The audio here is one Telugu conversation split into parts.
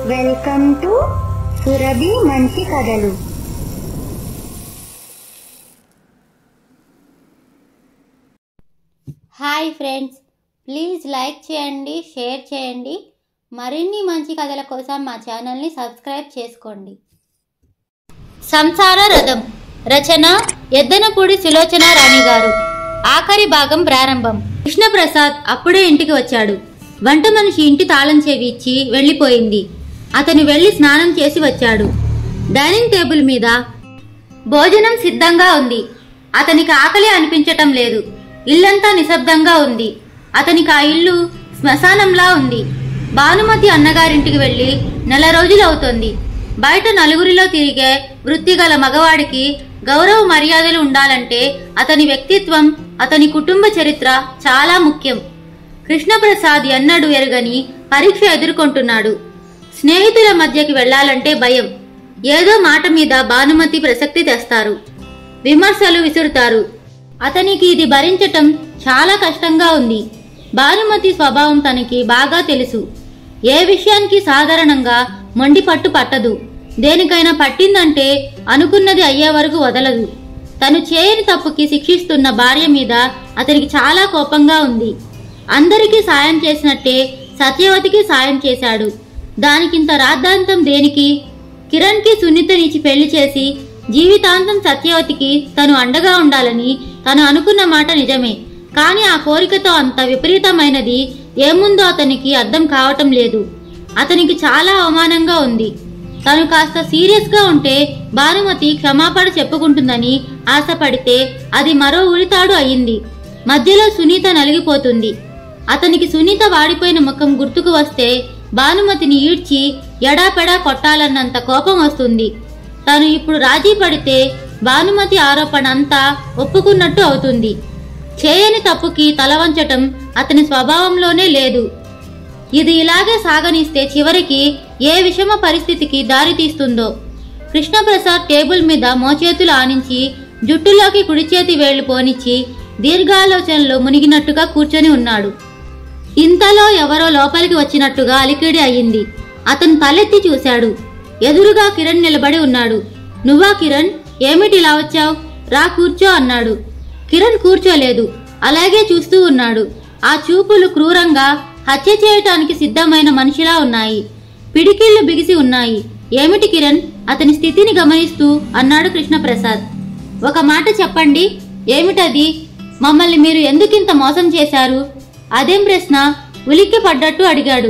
వెల్కమ్ టు సురభి మంచి కథలు హాయ్ ఫ్రెండ్స్ ప్లీజ్ లైక్ చేయండి షేర్ చేయండి మరిన్ని మంచి కథల కోసం మా ఛానల్ని సబ్స్క్రైబ్ చేసుకోండి సంసార రథం రచన ఎద్దనపూడి సులోచన రాణి గారు ఆఖరి భాగం ప్రారంభం కృష్ణప్రసాద్ అప్పుడే ఇంటికి వచ్చాడు వంట మనిషి ఇంటి తాళం చెవి ఇచ్చి వెళ్ళిపోయింది అతను వెళ్ళి స్నానం చేసి వచ్చాడు డైనింగ్ టేబుల్ మీద భోజనం సిద్ధంగా ఉంది అతనికి ఆకలి అనిపించటం లేదు ఇల్లంతా నిశ్శబ్దంగా ఉంది అతనికి ఆ ఇల్లు శ్మశానంలా ఉంది భానుమతి అన్నగారింటికి వెళ్ళి నెల రోజులు అవుతోంది బయట నలుగురిలో తిరిగే వృత్తిగల మగవాడికి గౌరవ మర్యాదలు ఉండాలంటే అతని వ్యక్తిత్వం అతని కుటుంబ చరిత్ర చాలా ముఖ్యం కృష్ణప్రసాద్ ఎన్నడూ ఎరుగని పరీక్ష ఎదుర్కొంటున్నాడు స్నేహితుల మధ్యకి వెళ్ళాలంటే భయం ఏదో మాట మీద భానుమతి ప్రసక్తి తెస్తారు విమర్శలు విసురుతారు అతనికి ఇది భరించటం చాలా కష్టంగా ఉంది భానుమతి స్వభావం తనకి బాగా తెలుసు ఏ విషయానికి సాధారణంగా మొండి పట్టు పట్టదు దేనికైనా పట్టిందంటే అనుకున్నది అయ్యే వరకు వదలదు తను చేయని తప్పుకి శిక్షిస్తున్న భార్య మీద అతనికి చాలా కోపంగా ఉంది అందరికీ సాయం చేసినట్టే సత్యవతికి సాయం చేశాడు దానికింత రాద్ధాంతం దేనికి కిరణ్కి సునీతనిచ్చి పెళ్లి చేసి జీవితాంతం సత్యవతికి తను అండగా ఉండాలని తను అనుకున్న మాట నిజమే కానీ ఆ కోరికతో అంత విపరీతమైనది ఏముందో అతనికి అర్థం కావటం లేదు అతనికి చాలా అవమానంగా ఉంది తను కాస్త సీరియస్గా ఉంటే భానుమతి క్షమాపణ చెప్పుకుంటుందని ఆశపడితే అది మరో ఉరితాడు అయింది మధ్యలో సునీత నలిగిపోతుంది అతనికి సునీత వాడిపోయిన ముఖం గుర్తుకు వస్తే భానుమతిని ఈడ్చి ఎడాపెడా కొట్టాలన్నంత కోపం వస్తుంది తను ఇప్పుడు రాజీ పడితే భానుమతి ఆరోపణ అంతా ఒప్పుకున్నట్టు అవుతుంది చేయని తప్పుకి తల వంచటం అతని స్వభావంలోనే లేదు ఇది ఇలాగే సాగనిస్తే చివరికి ఏ విషమ పరిస్థితికి దారి తీస్తుందో కృష్ణప్రసాద్ టేబుల్ మీద మోచేతులు ఆనించి జుట్టులోకి కుడి చేతి వేళ్లు పోనిచ్చి దీర్ఘాలోచనలో మునిగినట్టుగా కూర్చొని ఉన్నాడు ఇంతలో ఎవరో లోపలికి వచ్చినట్టుగా అలికిడి అయ్యింది అతను తలెత్తి చూశాడు ఎదురుగా కిరణ్ నిలబడి ఉన్నాడు నువ్వా కిరణ్ ఏమిటి ఇలా వచ్చావు రా కూర్చో అన్నాడు కిరణ్ కూర్చోలేదు అలాగే చూస్తూ ఉన్నాడు ఆ చూపులు క్రూరంగా హత్య చేయటానికి సిద్ధమైన మనిషిలా ఉన్నాయి పిడికిళ్లు బిగిసి ఉన్నాయి ఏమిటి కిరణ్ అతని స్థితిని గమనిస్తూ అన్నాడు కృష్ణప్రసాద్ ఒక మాట చెప్పండి ఏమిటది మమ్మల్ని మీరు ఎందుకింత మోసం చేశారు అదేం ప్రశ్న ఉలిక్కి పడ్డట్టు అడిగాడు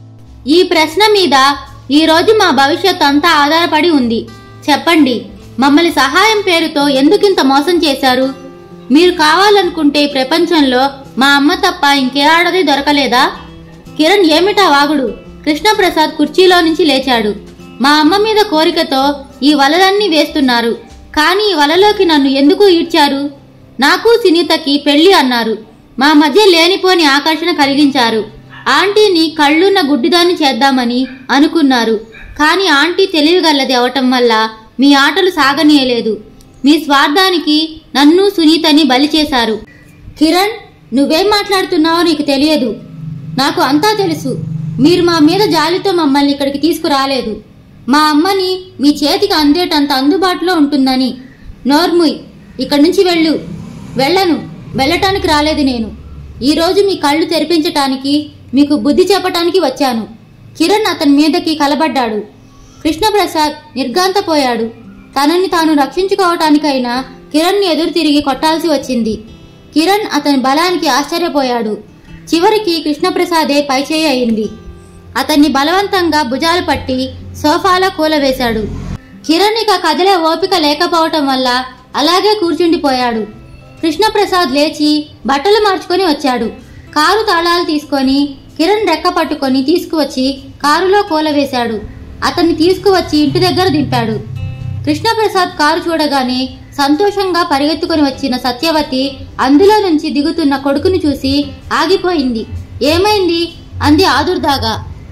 ఈ ప్రశ్న మీద ఈ రోజు మా భవిష్యత్ అంతా ఆధారపడి ఉంది చెప్పండి మమ్మల్ని సహాయం పేరుతో ఎందుకింత మోసం చేశారు మీరు కావాలనుకుంటే ఈ ప్రపంచంలో మా అమ్మ తప్ప ఇంకే ఆడది దొరకలేదా కిరణ్ ఏమిటా వాగుడు కృష్ణప్రసాద్ కుర్చీలో నుంచి లేచాడు మా అమ్మ మీద కోరికతో ఈ వలలన్నీ వేస్తున్నారు కానీ ఈ వలలోకి నన్ను ఎందుకు ఈడ్చారు నాకు సునీతకి పెళ్లి అన్నారు మా మధ్య లేనిపోని ఆకర్షణ కలిగించారు ఆంటీని కళ్ళున్న గుడ్డిదాన్ని చేద్దామని అనుకున్నారు కానీ ఆంటీ తెలివిగలది అవటం వల్ల మీ ఆటలు సాగనీయలేదు మీ స్వార్థానికి నన్ను సునీతని బలి చేశారు కిరణ్ నువ్వేం మాట్లాడుతున్నావో నీకు తెలియదు నాకు అంతా తెలుసు మీరు మా మీద జాలితో మమ్మల్ని ఇక్కడికి తీసుకురాలేదు మా అమ్మని మీ చేతికి అందేటంత అందుబాటులో ఉంటుందని నోర్ముయ్ ఇక్కడి నుంచి వెళ్ళు వెళ్ళను వెళ్ళటానికి రాలేదు నేను ఈరోజు మీ కళ్ళు తెరిపించటానికి మీకు బుద్ధి చెప్పటానికి వచ్చాను కిరణ్ అతని మీదకి కలబడ్డాడు కృష్ణప్రసాద్ నిర్గాంతపోయాడు తనని తాను రక్షించుకోవటానికైనా కిరణ్ని ఎదురు తిరిగి కొట్టాల్సి వచ్చింది కిరణ్ అతని బలానికి ఆశ్చర్యపోయాడు చివరికి కృష్ణప్రసాదే పైచేయి అయింది అతన్ని బలవంతంగా భుజాలు పట్టి సోఫాలో కూలవేశాడు కిరణ్ ఇక కదిలే ఓపిక లేకపోవటం వల్ల అలాగే కూర్చుండిపోయాడు కృష్ణప్రసాద్ లేచి బట్టలు మార్చుకొని వచ్చాడు కారు తాళాలు తీసుకొని కిరణ్ రెక్క పట్టుకొని తీసుకువచ్చి కారులో కూలవేశాడు అతన్ని తీసుకువచ్చి ఇంటి దగ్గర దింపాడు కృష్ణప్రసాద్ కారు చూడగానే సంతోషంగా పరిగెత్తుకొని వచ్చిన సత్యవతి అందులో నుంచి దిగుతున్న కొడుకుని చూసి ఆగిపోయింది ఏమైంది అంది ఆదుర్దాగా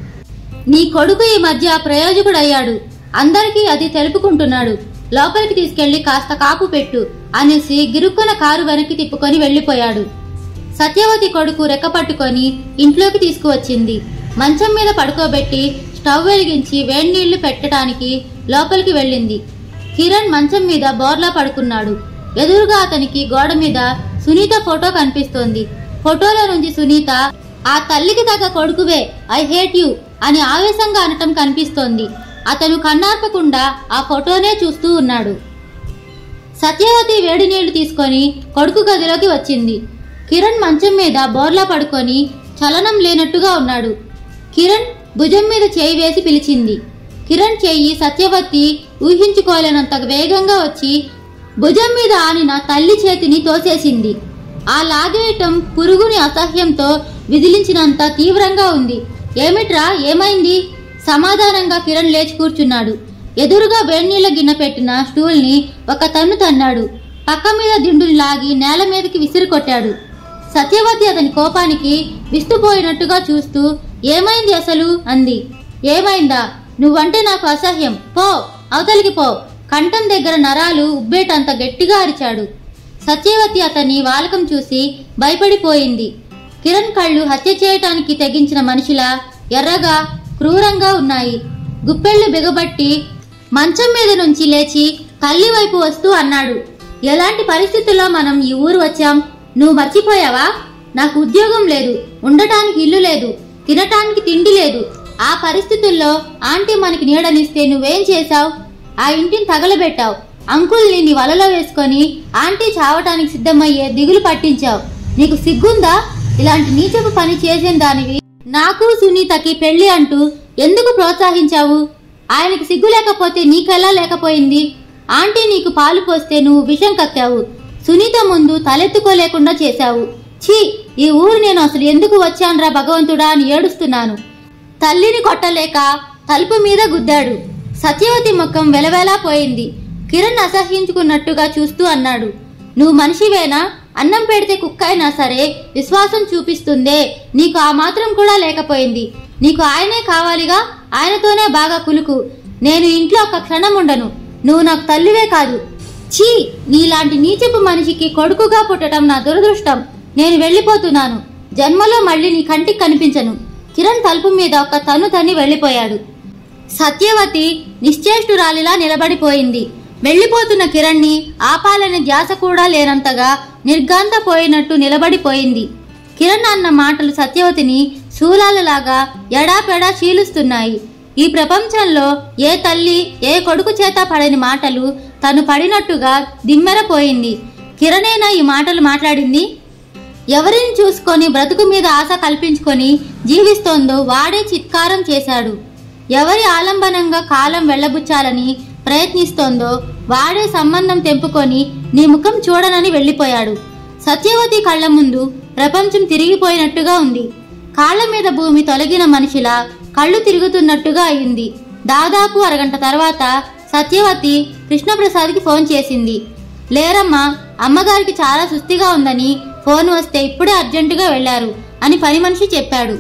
నీ కొడుకు ఈ మధ్య ప్రయోజకుడయ్యాడు అందరికీ అది తెలుపుకుంటున్నాడు లోపలికి తీసుకెళ్లి కాస్త కాపు పెట్టు అనేసి గిరుక్కున కారు వెనక్కి తిప్పుకొని వెళ్లిపోయాడు సత్యవతి కొడుకు రెక్క పట్టుకొని ఇంట్లోకి తీసుకువచ్చింది మంచం మీద పడుకోబెట్టి స్టవ్ వెలిగించి వేడి నీళ్లు పెట్టడానికి లోపలికి వెళ్ళింది కిరణ్ మంచం మీద బోర్లా పడుకున్నాడు ఎదురుగా అతనికి గోడ మీద సునీత ఫోటో కనిపిస్తోంది ఫోటోలో నుంచి సునీత ఆ తల్లికి తగ్గ కొడుకువే ఐ హేట్ యు అని ఆవేశంగా అనటం కనిపిస్తోంది అతను కన్నార్పకుండా ఆ ఫోటోనే చూస్తూ ఉన్నాడు సత్యవతి వేడి నీళ్లు తీసుకొని కొడుకు గదిలోకి వచ్చింది కిరణ్ మంచం మీద బోర్లా పడుకొని చలనం లేనట్టుగా ఉన్నాడు కిరణ్ భుజం మీద చేయి వేసి పిలిచింది కిరణ్ చెయ్యి సత్యవతి ఊహించుకోలేనంత వేగంగా వచ్చి భుజం మీద ఆనిన తల్లి చేతిని తోసేసింది ఆ లాగేయటం పురుగుని అసహ్యంతో విదిలించినంత తీవ్రంగా ఉంది ఏమిట్రా ఏమైంది సమాధానంగా కిరణ్ లేచి కూర్చున్నాడు ఎదురుగా వేడినీళ్ల గిన్నె పెట్టిన స్టూల్ని ఒక తన్ను తన్నాడు పక్క మీద దిండుని లాగి నేల మీదకి విసిరి కొట్టాడు సత్యవతి అతని కోపానికి విస్తుపోయినట్టుగా చూస్తూ ఏమైంది అసలు అంది ఏమైందా నువ్వంటే నాకు అసహ్యం పో అవతలికి పో కంఠం దగ్గర నరాలు ఉబ్బేటంత గట్టిగా అరిచాడు సత్యవతి అతని వాలకం చూసి భయపడిపోయింది కిరణ్ కళ్ళు హత్య చేయటానికి తెగించిన మనిషిలా ఎర్రగా క్రూరంగా ఉన్నాయి గుప్పెళ్ళు బిగబట్టి మంచం మీద నుంచి లేచి తల్లి వైపు వస్తూ అన్నాడు ఎలాంటి పరిస్థితుల్లో మనం ఈ ఊరు వచ్చాం నువ్వు మర్చిపోయావా నాకు ఉద్యోగం లేదు ఉండటానికి ఇల్లు లేదు తినటానికి తిండి లేదు ఆ పరిస్థితుల్లో ఆంటీ మనకి నీడనిస్తే నువ్వేం చేశావు ఆ ఇంటిని తగలబెట్టావు అంకుల్ని నీ వలలో వేసుకొని ఆంటీ చావటానికి సిద్ధమయ్యే దిగులు పట్టించావు నీకు సిగ్గుందా ఇలాంటి నీచపు పని చేసిన దానివి నాకు సునీతకి పెళ్లి అంటూ ఎందుకు ప్రోత్సహించావు ఆయనకి సిగ్గు లేకపోతే నీకెలా లేకపోయింది ఆంటీ నీకు పాలు పోస్తే నువ్వు విషం కక్కావు సునీత ముందు తలెత్తుకోలేకుండా చేశావు ఛీ ఈ ఊరు నేను అసలు ఎందుకు వచ్చానురా భగవంతుడా అని ఏడుస్తున్నాను తల్లిని కొట్టలేక తలుపు మీద గుద్దాడు సత్యవతి ముఖం వెలవెలా పోయింది కిరణ్ అసహ్యించుకున్నట్టుగా చూస్తూ అన్నాడు నువ్వు మనిషివేనా అన్నం పెడితే కుక్క అయినా సరే విశ్వాసం చూపిస్తుందే నీకు ఆ మాత్రం కూడా లేకపోయింది నీకు ఆయనే కావాలిగా ఆయనతోనే బాగా కులుకు నేను ఇంట్లో ఒక క్షణం ఉండను నువ్వు నాకు తల్లివే కాదు ఛీ నీలాంటి నీచపు మనిషికి కొడుకుగా పుట్టడం నా దురదృష్టం నేను వెళ్ళిపోతున్నాను జన్మలో మళ్ళీ నీ కంటికి కనిపించను కిరణ్ తలుపు మీద ఒక తను తన్ని వెళ్ళిపోయాడు సత్యవతి నిశ్చేష్టురాలిలా నిలబడిపోయింది వెళ్ళిపోతున్న కిరణ్ని ఆపాలనే ధ్యాస కూడా లేనంతగా నిర్గాంతపోయినట్టు నిలబడిపోయింది కిరణ్ అన్న మాటలు సత్యవతిని శూలాలలాగా ఎడాపెడా చీలుస్తున్నాయి ఈ ప్రపంచంలో ఏ తల్లి ఏ కొడుకు చేత పడని మాటలు తను పడినట్టుగా దిమ్మెరపోయింది కిరణేనా ఈ మాటలు మాట్లాడింది ఎవరిని చూసుకొని బ్రతుకు మీద ఆశ కల్పించుకొని జీవిస్తోందో వాడే చిత్కారం చేశాడు ఎవరి ఆలంబనంగా కాలం వెళ్ళబుచ్చాలని ప్రయత్నిస్తోందో వాడే సంబంధం తెంపుకొని నీ ముఖం చూడనని వెళ్ళిపోయాడు సత్యవతి కళ్ళ ముందు ప్రపంచం తిరిగిపోయినట్టుగా ఉంది కాళ్ళ మీద భూమి తొలగిన మనిషిలా కళ్ళు తిరుగుతున్నట్టుగా అయింది దాదాపు అరగంట తర్వాత సత్యవతి కృష్ణప్రసాద్కి ఫోన్ చేసింది లేరమ్మా అమ్మగారికి చాలా సుస్థిగా ఉందని ఫోన్ వస్తే ఇప్పుడే అర్జెంటుగా వెళ్లారు అని పని మనిషి చెప్పాడు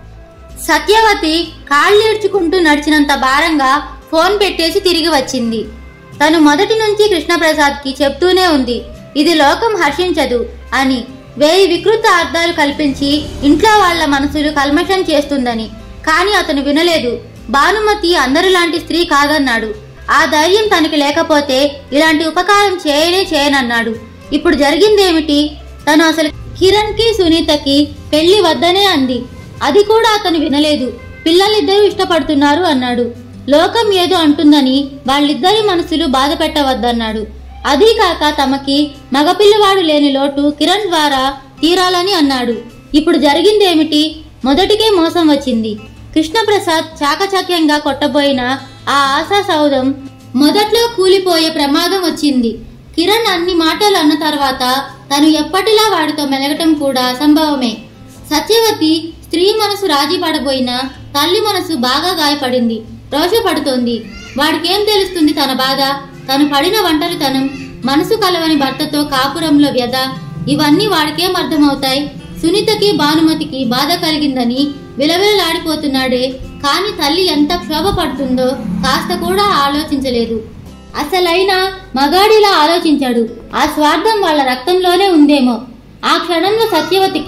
సత్యవతి కాళ్ళీడ్చుకుంటూ నడిచినంత భారంగా ఫోన్ పెట్టేసి తిరిగి వచ్చింది తను మొదటి నుంచి కృష్ణప్రసాద్కి చెప్తూనే ఉంది ఇది లోకం హర్షించదు అని వేయి వికృత అర్థాలు కల్పించి ఇంట్లో వాళ్ళ మనసులు కల్మషం చేస్తుందని కానీ అతను వినలేదు భానుమతి అందరిలాంటి స్త్రీ కాదన్నాడు ఆ ధైర్యం తనకి లేకపోతే ఇలాంటి ఉపకారం చేయనే చేయనన్నాడు ఇప్పుడు జరిగిందేమిటి తను అసలు కిరణ్ కి సునీతకి పెళ్లి వద్దనే అంది అది కూడా అతను వినలేదు పిల్లలిద్దరూ ఇష్టపడుతున్నారు అన్నాడు లోకం ఏదో అంటుందని వాళ్ళిద్దరి మనసులు బాధ పెట్టవద్దన్నాడు అదీ కాక తమకి మగపిల్లవాడు లేని లోటు కిరణ్ ద్వారా తీరాలని అన్నాడు ఇప్పుడు జరిగిందేమిటి మొదటికే మోసం వచ్చింది కృష్ణప్రసాద్ చాకచక్యంగా కొట్టబోయిన ఆ ఆశా సౌధం మొదట్లో కూలిపోయే ప్రమాదం వచ్చింది కిరణ్ అన్ని మాటలు అన్న తర్వాత తను ఎప్పటిలా వాడితో మెలగటం కూడా అసంభవమే సత్యవతి స్త్రీ మనసు రాజీ పడబోయినా తల్లి మనసు బాగా గాయపడింది రోషపడుతోంది వాడికేం తెలుస్తుంది తన బాధ తను పడిన ఒంటరితనం మనసు కలవని భర్తతో కాపురంలో వ్యధ ఇవన్నీ వాడికేం అర్థమవుతాయి సునీతకి భానుమతికి బాధ కలిగిందని విలవిలలాడిపోతున్నాడే కాని తల్లి ఎంత క్షోభ పడుతుందో కాస్త కూడా ఆలోచించలేదు అసలైన మగాడిలా ఆలోచించాడు ఆ స్వార్థం వాళ్ళ రక్తంలోనే ఉందేమో ఆ క్షణంలో సత్యవతికి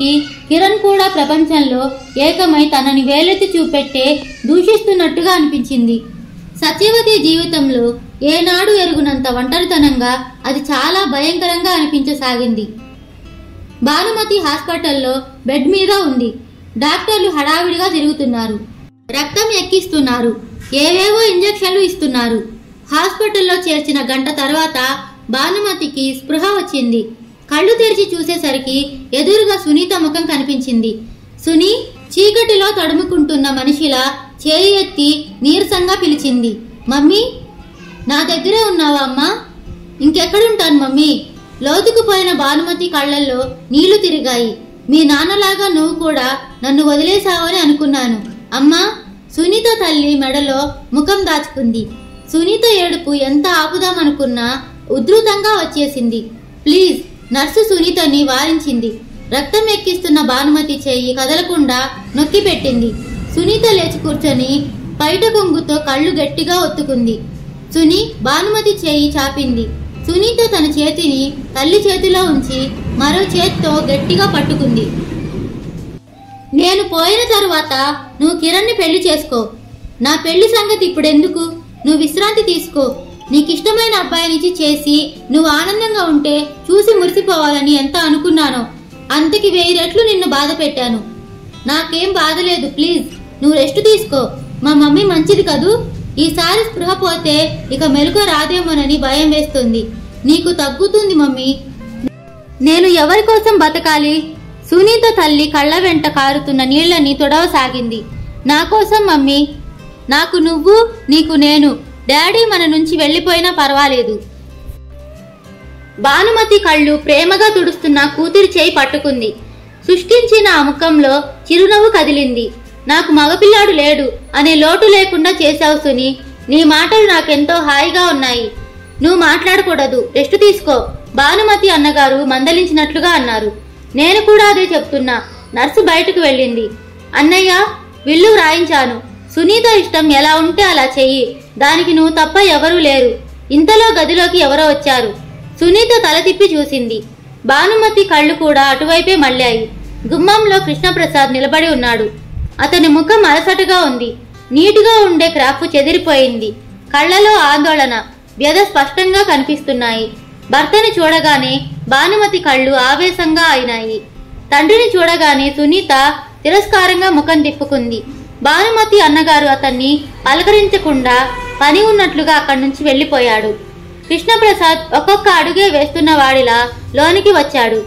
కిరణ్ కూడా ప్రపంచంలో ఏకమై తనని వేలెత్తి చూపెట్టే దూషిస్తున్నట్టుగా అనిపించింది సత్యవతి జీవితంలో ఏనాడు ఎరుగునంత ఒంటరితనంగా అది చాలా భయంకరంగా అనిపించసాగింది భానుమతి హాస్పిటల్లో బెడ్ మీద ఉంది డాక్టర్లు హడావిడిగా తిరుగుతున్నారు రక్తం ఎక్కిస్తున్నారు ఏవేవో ఇంజెక్షన్లు ఇస్తున్నారు హాస్పిటల్లో చేర్చిన గంట తర్వాత భానుమతికి స్పృహ వచ్చింది కళ్ళు తెరిచి చూసేసరికి ఎదురుగా సునీత ముఖం కనిపించింది సునీ చీకటిలో తడుముకుంటున్న మనిషిలా చేయి ఎత్తి నీరసంగా పిలిచింది మమ్మీ నా దగ్గరే ఉన్నావా అమ్మా ఇంకెక్కడుంటాను మమ్మీ లోతుకుపోయిన భానుమతి కళ్ళల్లో నీళ్లు తిరిగాయి మీ నాన్నలాగా నువ్వు కూడా నన్ను వదిలేశావని అనుకున్నాను అమ్మా సునీత తల్లి మెడలో ముఖం దాచుకుంది సునీత ఏడుపు ఎంత ఆపుదామనుకున్నా ఉధృతంగా వచ్చేసింది ప్లీజ్ నర్సు సునీతని వారించింది రక్తం ఎక్కిస్తున్న భానుమతి చెయ్యి కదలకుండా నొక్కి పెట్టింది సునీత లేచి కూర్చొని బయట కొంగుతో కళ్ళు గట్టిగా ఒత్తుకుంది సుని భానుమతి చేయి చాపింది సునీత తన చేతిని తల్లి చేతిలో ఉంచి మరో చేత్తో గట్టిగా పట్టుకుంది నేను పోయిన తరువాత నువ్వు కిరణ్ని పెళ్లి చేసుకో నా పెళ్లి సంగతి ఇప్పుడెందుకు నువ్వు విశ్రాంతి తీసుకో నీకిష్టమైన అబ్బాయినిచ్చి చేసి నువ్వు ఆనందంగా ఉంటే చూసి మురిసిపోవాలని ఎంత అనుకున్నానో అంతకి వెయ్యి రెట్లు నిన్ను బాధ పెట్టాను నాకేం బాధ లేదు ప్లీజ్ నువ్వు రెస్ట్ తీసుకో మా మమ్మీ మంచిది కదూ ఈసారి స్పృహ పోతే ఇక మెలకు రాదేమోనని భయం వేస్తుంది నీకు తగ్గుతుంది మమ్మీ నేను ఎవరి కోసం బతకాలి సునీత తల్లి కళ్ళ వెంట కారుతున్న నీళ్లని తొడవసాగింది నా కోసం మమ్మీ నాకు నువ్వు నీకు నేను డాడీ మన నుంచి వెళ్ళిపోయినా పర్వాలేదు భానుమతి కళ్ళు ప్రేమగా తుడుస్తున్న కూతురి చేయి పట్టుకుంది సృష్టించిన ఆ ముఖంలో చిరునవ్వు కదిలింది నాకు మగపిల్లాడు లేడు అనే లోటు లేకుండా చేశావు సుని నీ మాటలు నాకెంతో హాయిగా ఉన్నాయి నువ్వు మాట్లాడకూడదు రెస్ట్ తీసుకో భానుమతి అన్నగారు మందలించినట్లుగా అన్నారు నేను కూడా అదే చెప్తున్నా నర్సు బయటకు వెళ్ళింది అన్నయ్య విల్లు వ్రాయించాను సునీత ఇష్టం ఎలా ఉంటే అలా చెయ్యి దానికి నువ్వు తప్ప ఎవరూ లేరు ఇంతలో గదిలోకి ఎవరో వచ్చారు సునీత తల తిప్పి చూసింది భానుమతి కళ్ళు కూడా అటువైపే మళ్ళాయి గుమ్మంలో కృష్ణప్రసాద్ నిలబడి ఉన్నాడు అతని ముఖం అలసటగా ఉంది నీటిగా ఉండే క్రాఫ్ చెదిరిపోయింది కళ్ళలో ఆందోళన వ్యధ స్పష్టంగా కనిపిస్తున్నాయి భర్తని చూడగానే భానుమతి కళ్ళు ఆవేశంగా అయినాయి తండ్రిని చూడగానే సునీత తిరస్కారంగా ముఖం తిప్పుకుంది భానుమతి అన్నగారు అతన్ని పలకరించకుండా పని ఉన్నట్లుగా అక్కడి నుంచి వెళ్ళిపోయాడు కృష్ణప్రసాద్ ఒక్కొక్క అడుగే వేస్తున్న వాడిలా లోనికి వచ్చాడు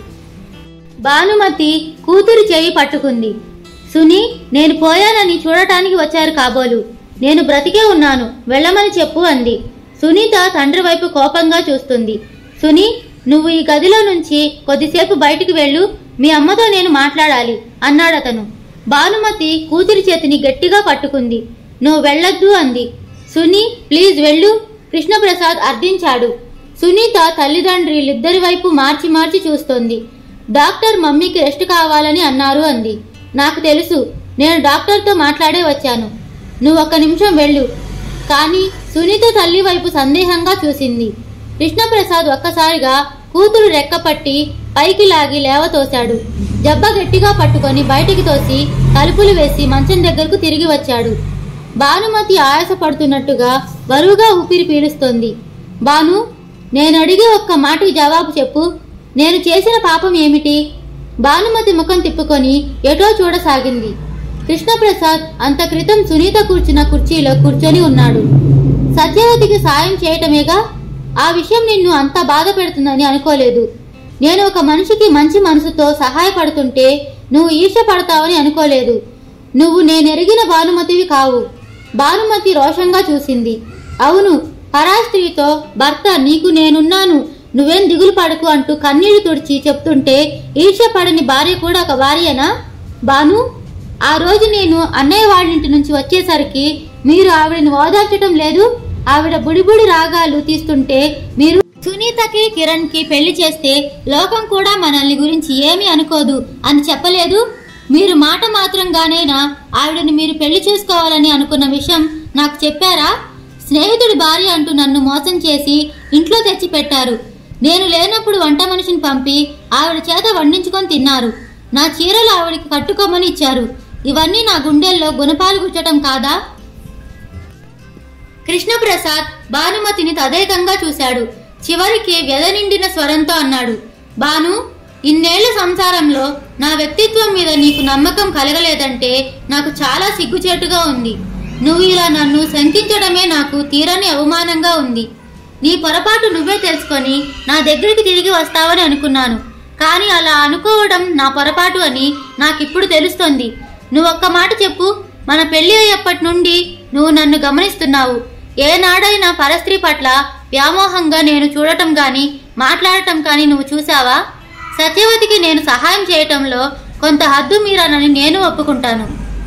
భానుమతి కూతురి చేయి పట్టుకుంది సుని నేను పోయానని చూడటానికి వచ్చారు కాబోలు నేను బ్రతికే ఉన్నాను వెళ్ళమని చెప్పు అంది సునీత తండ్రి వైపు కోపంగా చూస్తుంది సుని నువ్వు ఈ గదిలో నుంచి కొద్దిసేపు బయటికి వెళ్ళు మీ అమ్మతో నేను మాట్లాడాలి అన్నాడతను భానుమతి కూతురి చేతిని గట్టిగా పట్టుకుంది నువ్వు వెళ్ళొద్దు అంది సుని ప్లీజ్ వెళ్ళు కృష్ణప్రసాద్ అర్థించాడు సునీత తల్లిదండ్రులిద్దరి వైపు మార్చి మార్చి చూస్తోంది డాక్టర్ మమ్మీకి రెస్ట్ కావాలని అన్నారు అంది నాకు తెలుసు నేను డాక్టర్తో మాట్లాడే వచ్చాను నువ్వు ఒక్క నిమిషం వెళ్ళు కానీ సునీత తల్లి వైపు సందేహంగా చూసింది కృష్ణప్రసాద్ ఒక్కసారిగా కూతురు రెక్కపట్టి పైకి లాగి లేవతోశాడు జబ్బ గట్టిగా పట్టుకొని బయటికి తోసి తలుపులు వేసి మంచం దగ్గరకు తిరిగి వచ్చాడు భానుమతి ఆయాసపడుతున్నట్టుగా బరువుగా ఊపిరి పీలుస్తోంది భాను నేను అడిగే ఒక్క మాటకి జవాబు చెప్పు నేను చేసిన పాపం ఏమిటి భానుమతి ముఖం తిప్పుకొని ఎటో చూడసాగింది కృష్ణప్రసాద్ అంత క్రితం సునీత కూర్చున్న కుర్చీలో కూర్చొని ఉన్నాడు సత్యవతికి సాయం చేయటమేగా ఆ విషయం నిన్ను అంత బాధ పెడుతుందని అనుకోలేదు నేను ఒక మనిషికి మంచి మనసుతో సహాయపడుతుంటే నువ్వు ఈర్ష పడతావని అనుకోలేదు నువ్వు నేనెరిగిన భానుమతివి కావు భానుమతి రోషంగా చూసింది అవును పరాయి స్త్రీతో భర్త నీకు నేనున్నాను నువ్వేం దిగులు పడకు అంటూ కన్నీళ్లు తుడిచి చెప్తుంటే ఈర్ష్య పడని భార్య కూడా ఒక భార్యనా బాను ఆ రోజు నేను అన్నయ్య వాళ్ళింటి నుంచి వచ్చేసరికి మీరు ఆవిడని ఓదార్చటం లేదు ఆవిడ బుడిబుడి రాగాలు తీస్తుంటే మీరు సునీతకి కిరణ్ కి పెళ్లి చేస్తే లోకం కూడా మనల్ని గురించి ఏమీ అనుకోదు అని చెప్పలేదు మీరు మాట మాత్రంగానేనా ఆవిడని మీరు పెళ్లి చేసుకోవాలని అనుకున్న విషయం నాకు చెప్పారా స్నేహితుడి భార్య అంటూ నన్ను మోసం చేసి ఇంట్లో తెచ్చి పెట్టారు నేను లేనప్పుడు వంట మనిషిని పంపి ఆవిడ చేత వండించుకొని తిన్నారు నా చీరలు ఆవిడికి కట్టుకోమని ఇచ్చారు ఇవన్నీ నా గుండెల్లో గుణపాలు గుచ్చటం కాదా కృష్ణప్రసాద్ భానుమతిని తదేకంగా చూశాడు చివరికి వ్యధ నిండిన స్వరంతో అన్నాడు భాను ఇన్నేళ్ల సంసారంలో నా వ్యక్తిత్వం మీద నీకు నమ్మకం కలగలేదంటే నాకు చాలా సిగ్గుచేటుగా ఉంది నువ్వు ఇలా నన్ను శంకించడమే నాకు తీరని అవమానంగా ఉంది నీ పొరపాటు నువ్వే తెలుసుకొని నా దగ్గరికి తిరిగి వస్తావని అనుకున్నాను కానీ అలా అనుకోవడం నా పొరపాటు అని నాకిప్పుడు తెలుస్తోంది నువ్వు ఒక్క మాట చెప్పు మన పెళ్లి అయ్యేప్పటి నుండి నువ్వు నన్ను గమనిస్తున్నావు ఏనాడైనా పరస్త్రీ పట్ల వ్యామోహంగా నేను చూడటం కానీ మాట్లాడటం కానీ నువ్వు చూసావా సత్యవతికి నేను సహాయం చేయటంలో కొంత హద్దు మీరానని నేను ఒప్పుకుంటాను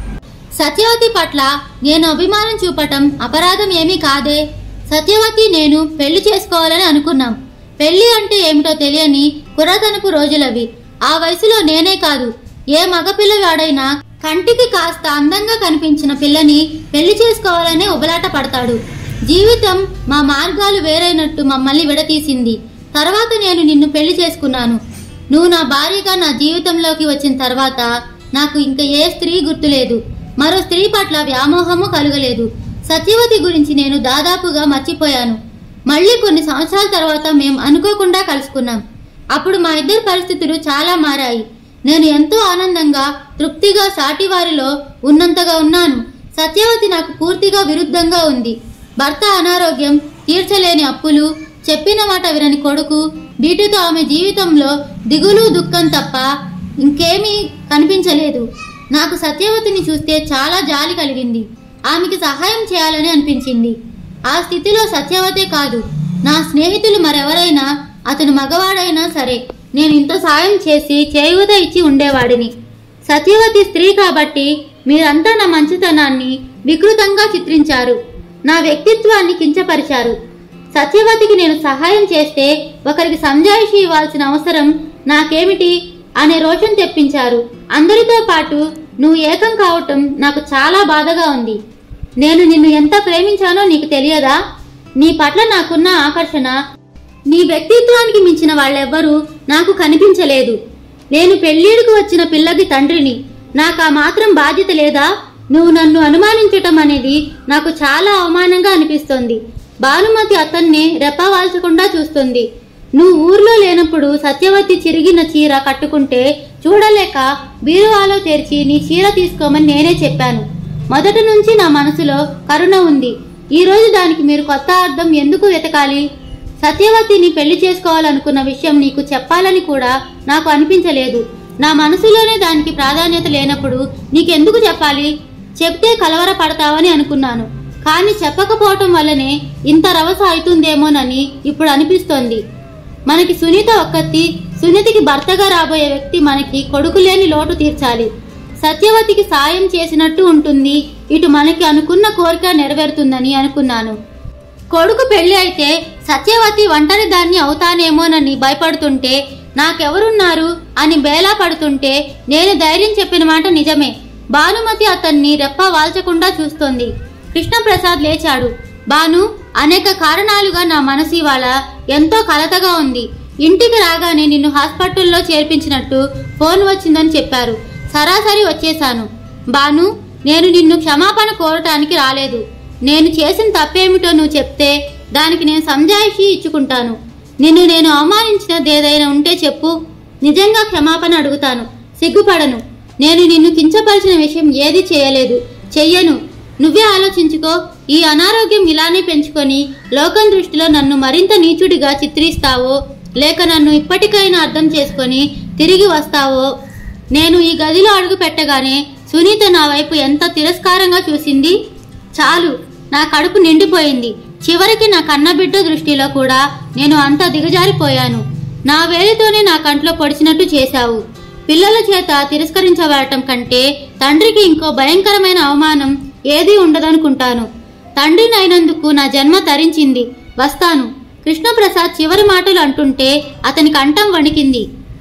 సత్యవతి పట్ల నేను అభిమానం చూపటం అపరాధం ఏమీ కాదే సత్యవతి నేను పెళ్లి చేసుకోవాలని అనుకున్నాం పెళ్లి అంటే ఏమిటో తెలియని పురాతనపు రోజులవి ఆ వయసులో నేనే కాదు ఏ మగపిల్లవాడైనా కంటికి కాస్త అందంగా కనిపించిన పిల్లని పెళ్లి చేసుకోవాలనే ఉబలాట పడతాడు జీవితం మా మార్గాలు వేరైనట్టు మమ్మల్ని విడతీసింది తర్వాత నేను నిన్ను పెళ్లి చేసుకున్నాను నువ్వు నా భార్యగా నా జీవితంలోకి వచ్చిన తర్వాత నాకు ఇంకా ఏ స్త్రీ గుర్తులేదు మరో స్త్రీ పట్ల వ్యామోహము కలగలేదు సత్యవతి గురించి నేను దాదాపుగా మర్చిపోయాను మళ్ళీ కొన్ని సంవత్సరాల తర్వాత మేం అనుకోకుండా కలుసుకున్నాం అప్పుడు మా ఇద్దరి పరిస్థితులు చాలా మారాయి నేను ఎంతో ఆనందంగా తృప్తిగా సాటివారిలో ఉన్నంతగా ఉన్నాను సత్యవతి నాకు పూర్తిగా విరుద్ధంగా ఉంది భర్త అనారోగ్యం తీర్చలేని అప్పులు చెప్పిన మాట వినని కొడుకు వీటితో ఆమె జీవితంలో దిగులు దుఃఖం తప్ప ఇంకేమీ కనిపించలేదు నాకు సత్యవతిని చూస్తే చాలా జాలి కలిగింది ఆమెకి సహాయం చేయాలని అనిపించింది ఆ స్థితిలో సత్యవతే కాదు నా స్నేహితులు మరెవరైనా అతను మగవాడైనా సరే నేను ఇంత సాయం చేసి చేయూత ఇచ్చి ఉండేవాడిని సత్యవతి స్త్రీ కాబట్టి మీరంతా నా మంచితనాన్ని వికృతంగా చిత్రించారు నా వ్యక్తిత్వాన్ని కించపరిచారు సత్యవతికి నేను సహాయం చేస్తే ఒకరికి సంజాయిషి ఇవ్వాల్సిన అవసరం నాకేమిటి అనే రోషం తెప్పించారు అందరితో పాటు నువ్వు ఏకం కావటం నాకు చాలా బాధగా ఉంది నేను నిన్ను ఎంత ప్రేమించానో నీకు తెలియదా నీ పట్ల నాకున్న ఆకర్షణ నీ వ్యక్తిత్వానికి మించిన వాళ్ళెవ్వరూ నాకు కనిపించలేదు నేను పెళ్ళిడుకు వచ్చిన పిల్లకి తండ్రిని నాకు ఆ మాత్రం బాధ్యత లేదా నువ్వు నన్ను అనుమానించటం అనేది నాకు చాలా అవమానంగా అనిపిస్తోంది భానుమతి అతన్ని రెప్పవాల్చకుండా చూస్తుంది నువ్వు ఊర్లో లేనప్పుడు సత్యవతి చిరిగిన చీర కట్టుకుంటే చూడలేక బీరువాలో తెరిచి నీ చీర తీసుకోమని నేనే చెప్పాను మొదటి నుంచి నా మనసులో కరుణ ఉంది ఈ రోజు దానికి మీరు కొత్త అర్థం ఎందుకు వెతకాలి సత్యవతిని పెళ్లి చేసుకోవాలనుకున్న విషయం నీకు చెప్పాలని కూడా నాకు అనిపించలేదు నా మనసులోనే దానికి ప్రాధాన్యత లేనప్పుడు నీకెందుకు చెప్పాలి చెప్తే కలవర పడతావని అనుకున్నాను కానీ చెప్పకపోవటం వల్లనే ఇంత రవస అవుతుందేమోనని ఇప్పుడు అనిపిస్తోంది మనకి సునీత ఒక్కతి సునీతికి భర్తగా రాబోయే వ్యక్తి మనకి కొడుకు లేని లోటు తీర్చాలి సత్యవతికి సాయం చేసినట్టు ఉంటుంది ఇటు మనకి అనుకున్న కోరిక నెరవేరుతుందని అనుకున్నాను కొడుకు పెళ్లి అయితే సత్యవతి ఒంటరి దాన్ని అవుతానేమోనని భయపడుతుంటే నాకెవరున్నారు అని బేలా పడుతుంటే నేను ధైర్యం చెప్పిన మాట నిజమే భానుమతి అతన్ని రెప్ప వాల్చకుండా చూస్తోంది కృష్ణప్రసాద్ లేచాడు బాను అనేక కారణాలుగా నా మనసు ఇవాళ ఎంతో కలతగా ఉంది ఇంటికి రాగానే నిన్ను హాస్పిటల్లో చేర్పించినట్టు ఫోన్ వచ్చిందని చెప్పారు సరాసరి వచ్చేశాను బాను నేను నిన్ను క్షమాపణ కోరటానికి రాలేదు నేను చేసిన తప్పేమిటో నువ్వు చెప్తే దానికి నేను సంజాయిషి ఇచ్చుకుంటాను నిన్ను నేను అవమానించినది ఏదైనా ఉంటే చెప్పు నిజంగా క్షమాపణ అడుగుతాను సిగ్గుపడను నేను నిన్ను కించపరిచిన విషయం ఏది చేయలేదు చెయ్యను నువ్వే ఆలోచించుకో ఈ అనారోగ్యం ఇలానే పెంచుకొని లోకం దృష్టిలో నన్ను మరింత నీచుడిగా చిత్రిస్తావో లేక నన్ను ఇప్పటికైనా అర్థం చేసుకొని తిరిగి వస్తావో నేను ఈ గదిలో అడుగు పెట్టగానే సునీత నా వైపు ఎంత తిరస్కారంగా చూసింది చాలు నా కడుపు నిండిపోయింది చివరికి నా కన్నబిడ్డ దృష్టిలో కూడా నేను అంత దిగజారిపోయాను నా వేలితోనే నా కంట్లో పొడిచినట్టు చేశావు పిల్లల చేత తిరస్కరించబడటం కంటే తండ్రికి ఇంకో భయంకరమైన అవమానం ఏదీ ఉండదనుకుంటాను తండ్రిని అయినందుకు నా జన్మ తరించింది వస్తాను కృష్ణప్రసాద్ చివరి మాటలు అంటుంటే అతని కంఠం వణికింది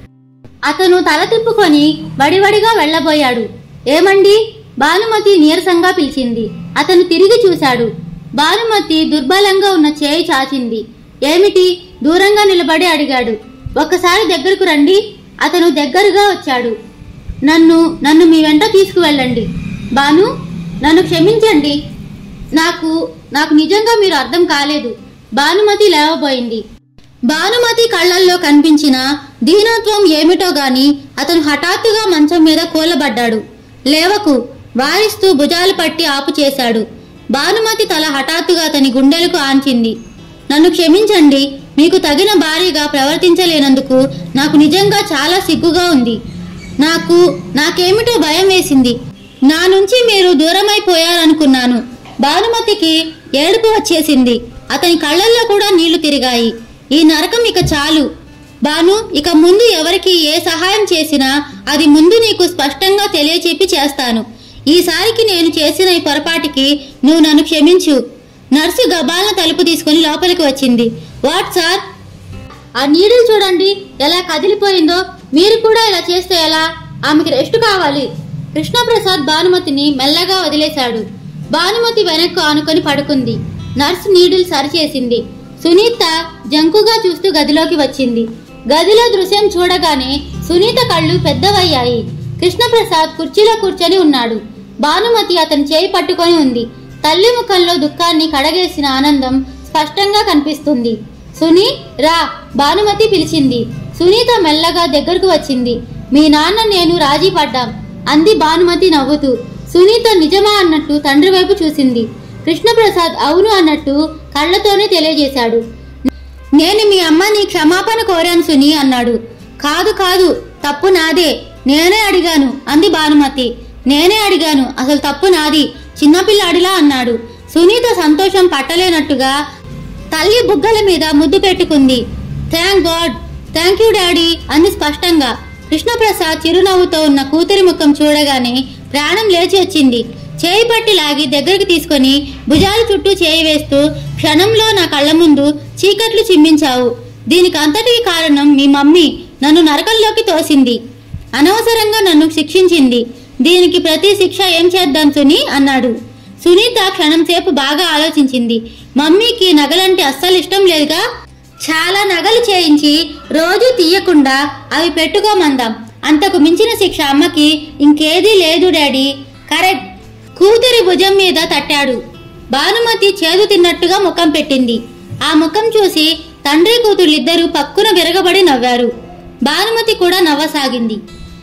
అతను తల తిప్పుకొని వడివడిగా వెళ్ళబోయాడు ఏమండి భానుమతి నీరసంగా పిలిచింది అతను తిరిగి చూశాడు భానుమతి దుర్బలంగా ఉన్న చేయి చాచింది ఏమిటి దూరంగా నిలబడి అడిగాడు ఒక్కసారి దగ్గరకు రండి అతను దగ్గరగా వచ్చాడు నన్ను నన్ను మీ వెంట తీసుకువెళ్ళండి బాను నన్ను క్షమించండి నాకు నాకు నిజంగా మీరు అర్థం కాలేదు భానుమతి లేవబోయింది భానుమతి కళ్ళల్లో కనిపించిన దీనత్వం ఏమిటో గాని అతను హఠాత్తుగా మంచం మీద కూలబడ్డాడు లేవకు వారిస్తూ భుజాలు పట్టి ఆపు చేశాడు భానుమతి తల హఠాత్తుగా అతని గుండెలకు ఆంచింది నన్ను క్షమించండి మీకు తగిన భారీగా ప్రవర్తించలేనందుకు నాకు నిజంగా చాలా సిగ్గుగా ఉంది నాకు నాకేమిటో భయం వేసింది నా నుంచి మీరు దూరమైపోయారనుకున్నాను భానుమతికి ఏడుపు వచ్చేసింది అతని కళ్ళల్లో కూడా నీళ్లు తిరిగాయి ఈ నరకం ఇక చాలు బాను ఇక ముందు ఎవరికి ఏ సహాయం చేసినా అది ముందు నీకు స్పష్టంగా తెలియచెప్పి చేస్తాను ఈసారికి నేను చేసిన ఈ పొరపాటికి నువ్వు నన్ను క్షమించు నర్సు గబాలను తలుపు తీసుకుని లోపలికి వచ్చింది వాట్ సార్ ఆ నీడలు చూడండి ఎలా కదిలిపోయిందో మీరు కూడా ఇలా చేస్తే ఎలా ఆమెకి రెస్ట్ కావాలి కృష్ణప్రసాద్ భానుమతిని మెల్లగా వదిలేశాడు భానుమతి వెనక్కు ఆనుకొని పడుకుంది నర్సు నీడిల్ సరిచేసింది సునీత జంకుగా చూస్తూ గదిలోకి వచ్చింది గదిలో దృశ్యం చూడగానే సునీత కళ్ళు పెద్దవయ్యాయి కృష్ణప్రసాద్ కుర్చీలో కూర్చొని ఉన్నాడు భానుమతి అతని చేయి పట్టుకొని ఉంది తల్లి ముఖంలో దుఃఖాన్ని కడగేసిన ఆనందం స్పష్టంగా కనిపిస్తుంది సునీ రా భానుమతి పిలిచింది సునీత మెల్లగా దగ్గరకు వచ్చింది మీ నాన్న నేను రాజీ పడ్డాం అంది భానుమతి నవ్వుతూ సునీత నిజమా అన్నట్టు తండ్రి వైపు చూసింది కృష్ణప్రసాద్ అవును అన్నట్టు కళ్ళతోనే తెలియజేశాడు నేను మీ అమ్మని క్షమాపణ కోరాను సుని అన్నాడు కాదు కాదు తప్పు నాదే నేనే అడిగాను అంది భానుమతి నేనే అడిగాను అసలు తప్పు నాది చిన్నపిల్లాడిలా అన్నాడు సునీత సంతోషం పట్టలేనట్టుగా తల్లి బుగ్గల మీద ముద్దు పెట్టుకుంది thank god thank you daddy అంది స్పష్టంగా కృష్ణప్రసాద్ చిరునవ్వుతో ఉన్న కూతురి ముఖం చూడగానే ప్రాణం లేచి వచ్చింది చేయి పట్టి లాగి దగ్గరికి తీసుకొని భుజాల చుట్టూ చేయి వేస్తూ క్షణంలో నా కళ్ళ ముందు చీకట్లు చిమ్మించావు దీనికి అంతటికి కారణం మీ మమ్మీ నన్ను నరకంలోకి తోసింది అనవసరంగా నన్ను శిక్షించింది దీనికి ప్రతి శిక్ష ఏం చేద్దాం సుని అన్నాడు సునీత క్షణం సేపు బాగా ఆలోచించింది మమ్మీకి నగలంటే అస్సలు ఇష్టం లేదుగా చాలా నగలు చేయించి రోజు తీయకుండా అవి పెట్టుకోమందాం అంతకు మించిన శిక్ష అమ్మకి ఇంకేదీ లేదు డాడీ కరెక్ట్ కూతురి భుజం మీద తట్టాడు భానుమతి చేదు తిన్నట్టుగా ముఖం పెట్టింది ఆ ముఖం చూసి తండ్రి కూతుళ్ళిద్దరూ పక్కున విరగబడి నవ్వారు భానుమతి కూడా నవ్వసాగింది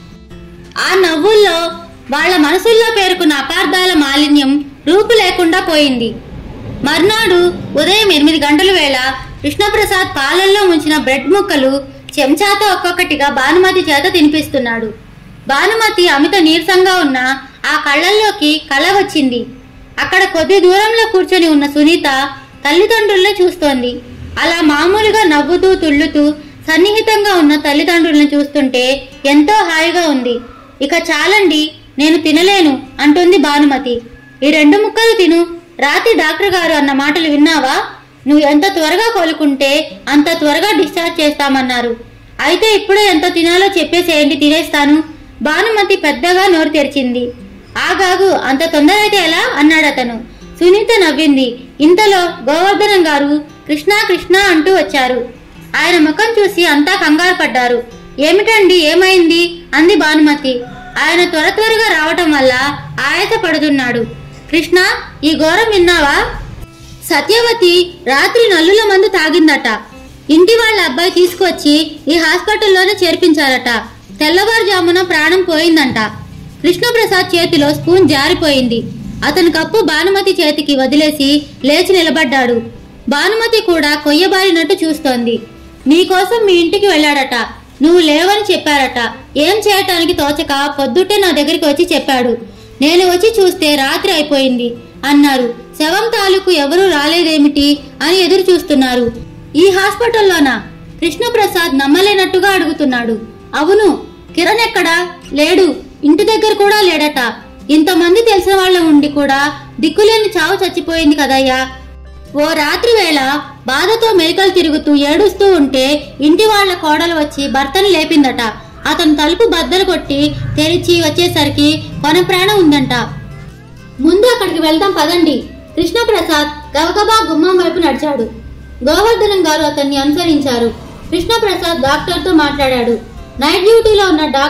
ఆ నవ్వుల్లో వాళ్ళ మనసుల్లో పేరుకున్న అపార్థాల మాలిన్యం రూపు లేకుండా పోయింది మర్నాడు ఉదయం ఎనిమిది గంటల వేళ కృష్ణప్రసాద్ పాలల్లో ముంచిన బ్రెడ్ ముక్కలు చెంచాతో ఒక్కొక్కటిగా భానుమతి చేత తినిపిస్తున్నాడు భానుమతి అమిత నీరసంగా ఉన్న ఆ కళ్ళల్లోకి కళ వచ్చింది అక్కడ కొద్ది దూరంలో కూర్చొని ఉన్న సునీత తల్లిదండ్రుల్ని చూస్తోంది అలా మామూలుగా నవ్వుతూ తుళ్ళుతూ సన్నిహితంగా ఉన్న తల్లిదండ్రులను చూస్తుంటే ఎంతో హాయిగా ఉంది ఇక చాలండి నేను తినలేను అంటుంది భానుమతి ఈ రెండు ముక్కలు తిను రాత్రి డాక్టర్ గారు అన్న మాటలు విన్నావా నువ్వు ఎంత త్వరగా కోలుకుంటే అంత త్వరగా డిశ్చార్జ్ చేస్తామన్నారు అయితే ఇప్పుడే ఎంత తినాలో చెప్పేసేయండి తినేస్తాను భానుమతి పెద్దగా నోరు తెరిచింది ఆగాగు అంత తొందర అయితే ఎలా అన్నాడు అతను సునీత నవ్వింది ఇంతలో గోవర్ధనం గారు కృష్ణ కృష్ణ అంటూ వచ్చారు ఆయన ముఖం చూసి అంతా కంగారు పడ్డారు ఏమిటండి ఏమైంది అంది భానుమతి ఆయన త్వర త్వరగా రావటం వల్ల ఆయత పడుతున్నాడు కృష్ణ ఈ ఘోరం విన్నావా సత్యవతి రాత్రి నల్లుల మందు తాగిందట ఇంటి వాళ్ళ అబ్బాయి తీసుకొచ్చి ఈ హాస్పిటల్లోనే చేర్పించారట తెల్లవారుజామున ప్రాణం పోయిందంట కృష్ణప్రసాద్ చేతిలో స్పూన్ జారిపోయింది అతని కప్పు భానుమతి చేతికి వదిలేసి లేచి నిలబడ్డాడు భానుమతి కూడా కొయ్యబారినట్టు చూస్తోంది నీకోసం మీ ఇంటికి వెళ్ళాడట నువ్వు లేవని చెప్పారట ఏం చేయటానికి తోచక పొద్దుటే నా దగ్గరికి వచ్చి చెప్పాడు నేను వచ్చి చూస్తే రాత్రి అయిపోయింది అన్నారు శవం తాలూకు ఎవరూ రాలేదేమిటి అని ఎదురు చూస్తున్నారు ఈ హాస్పిటల్లోనా కృష్ణప్రసాద్ నమ్మలేనట్టుగా అడుగుతున్నాడు అవును కిరణ్ ఎక్కడా లేడు ఇంటి దగ్గర కూడా లేడట ఇంతమంది తెలిసిన వాళ్ళ ఉండి కూడా దిక్కులేని చావు చచ్చిపోయింది కదయ్యా ఓ రాత్రి వేళ బాధతో మేకలు తిరుగుతూ ఏడుస్తూ ఉంటే ఇంటి వాళ్ళ కోడలు వచ్చి భర్తని లేపిందట అతను తలుపు బద్దలు కొట్టి తెరిచి వచ్చేసరికి కొన ప్రాణం ఉందంట ముందు అక్కడికి వెళ్దాం పదండి కృష్ణప్రసాద్ గబగబా గుమ్మం వైపు నడిచాడు గోవర్ధనం గారు అతన్ని అనుసరించారు కృష్ణప్రసాద్ డాక్టర్తో మాట్లాడాడు నైట్ డ్యూటీలో ఉన్న డాక్టర్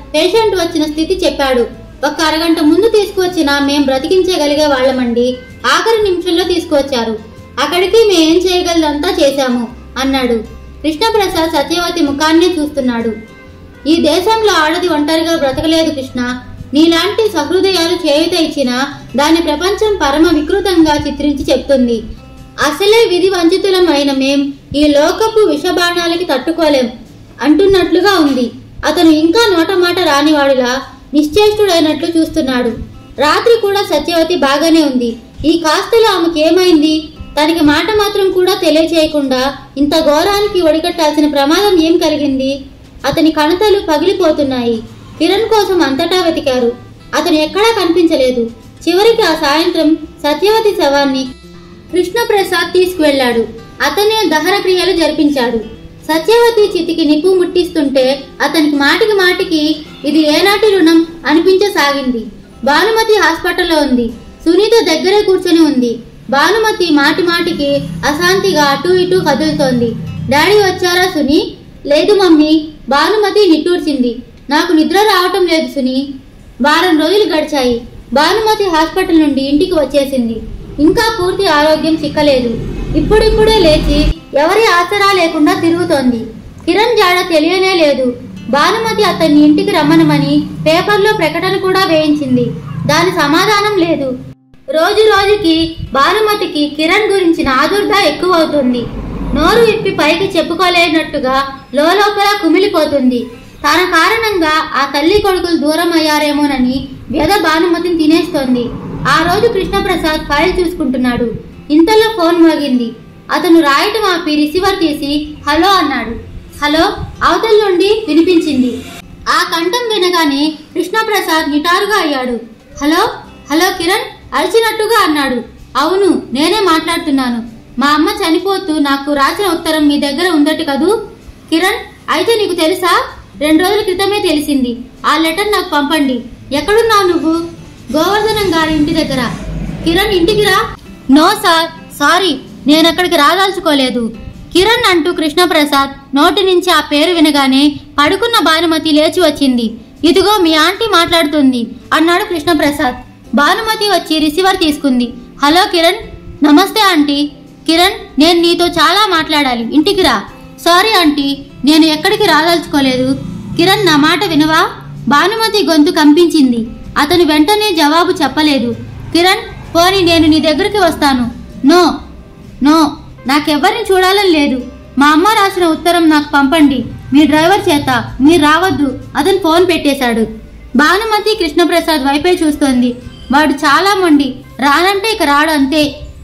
పేషెంట్ వచ్చిన స్థితి చెప్పాడు ఒక అరగంట ముందు తీసుకువచ్చిన మేం బ్రతికించగలిగే వాళ్ళమండి ఆఖరి నిమిషంలో తీసుకువచ్చారు అక్కడికి మేం చేయగలదంతా చేశాము అన్నాడు కృష్ణప్రసాద్ సత్యవతి ముఖాన్నే చూస్తున్నాడు ఈ దేశంలో ఆడది ఒంటరిగా బ్రతకలేదు కృష్ణ నీలాంటి సహృదయాలు చేయుత ఇచ్చినా దాని ప్రపంచం పరమ వికృతంగా చిత్రించి చెప్తుంది అసలే విధి వంచితులం అయిన మేం ఈ లోకపు విషబాణాలకి తట్టుకోలేం అంటున్నట్లుగా ఉంది అతను ఇంకా నోటమాట రానివాడిలా నిశ్చేష్టుడైనట్లు చూస్తున్నాడు రాత్రి కూడా సత్యవతి బాగానే ఉంది ఈ కాస్తలో ఆమెకేమైంది తనకి మాట మాత్రం కూడా తెలియచేయకుండా ఇంత ఘోరానికి ఒడిగట్టాల్సిన ప్రమాదం ఏం కలిగింది అతని కణతలు పగిలిపోతున్నాయి కిరణ్ కోసం అంతటా వెతికారు అతను ఎక్కడా కనిపించలేదు చివరికి ఆ సాయంత్రం సత్యవతి శవాన్ని కృష్ణప్రసాద్ తీసుకువెళ్ళాడు అతనే దహన క్రియలు జరిపించాడు సత్యవతి చితికి నిప్పు ముట్టిస్తుంటే అతనికి మాటికి మాటికి ఇది ఏనాటి రుణం అనిపించసాగింది భానుమతి హాస్పిటల్లో ఉంది సునీత దగ్గరే కూర్చొని ఉంది భానుమతి మాటి మాటికి అశాంతిగా అటు ఇటు కదులుతోంది డాడీ వచ్చారా సుని లేదు మమ్మీ భానుమతి నిట్టూర్చింది నాకు నిద్ర రావటం లేదు సుని వారం రోజులు గడిచాయి భానుమతి హాస్పిటల్ నుండి ఇంటికి వచ్చేసింది ఇంకా పూర్తి ఆరోగ్యం చిక్కలేదు ఇప్పుడిప్పుడే లేచి ఎవరి ఆసరా లేకుండా తిరుగుతోంది కిరణ్ జాడ తెలియనే లేదు భానుమతి అతన్ని ఇంటికి రమ్మనమని పేపర్లో ప్రకటన కూడా వేయించింది దాని సమాధానం లేదు రోజు రోజుకి భానుమతికి కిరణ్ గురించిన ఆదుర్ద ఎక్కువ అవుతుంది నోరు విప్పి పైకి చెప్పుకోలేనట్టుగా లోపల కుమిలిపోతుంది తన కారణంగా ఆ తల్లి కొడుకులు దూరం అయ్యారేమోనని వ్యధ భానుమతిని తినేస్తోంది ఆ రోజు కృష్ణప్రసాద్ ఫైల్ చూసుకుంటున్నాడు ఇంతలో ఫోన్ మోగింది అతను రాయటం ఆపి రిసీవర్ తీసి హలో అన్నాడు హలో అవతల నుండి వినిపించింది ఆ కంఠం వినగానే కృష్ణప్రసాద్ నిటారుగా అయ్యాడు హలో హలో కిరణ్ అరిచినట్టుగా అన్నాడు అవును నేనే మాట్లాడుతున్నాను మా అమ్మ చనిపోతూ నాకు రాసిన ఉత్తరం మీ దగ్గర ఉందట కదూ కిరణ్ అయితే నీకు తెలుసా రెండు రోజుల క్రితమే తెలిసింది ఆ లెటర్ నాకు పంపండి ఎక్కడున్నావు నువ్వు గోవర్ధనం గారి ఇంటి దగ్గర కిరణ్ ఇంటికి రా నో సార్ సారీ నేను అక్కడికి రాదాల్చుకోలేదు కిరణ్ అంటూ కృష్ణప్రసాద్ నోటి నుంచి ఆ పేరు వినగానే పడుకున్న భానుమతి లేచి వచ్చింది ఇదిగో మీ ఆంటీ మాట్లాడుతుంది అన్నాడు కృష్ణప్రసాద్ భానుమతి వచ్చి రిసీవర్ తీసుకుంది హలో కిరణ్ నమస్తే ఆంటీ కిరణ్ నేను నీతో చాలా మాట్లాడాలి ఇంటికి రా సారీ ఆంటీ నేను ఎక్కడికి రాదలుచుకోలేదు కిరణ్ నా మాట వినవా భానుమతి గొంతు కంపించింది అతను వెంటనే జవాబు చెప్పలేదు కిరణ్ పోనీ నేను నీ దగ్గరికి వస్తాను నో నో నాకెవ్వరిని చూడాలని లేదు మా అమ్మ రాసిన ఉత్తరం నాకు పంపండి మీ డ్రైవర్ చేత మీరు రావద్దు అతను ఫోన్ పెట్టేశాడు భానుమతి కృష్ణప్రసాద్ వైపే చూస్తోంది వాడు చాలా మొండి రానంటే ఇక రాడు అంతే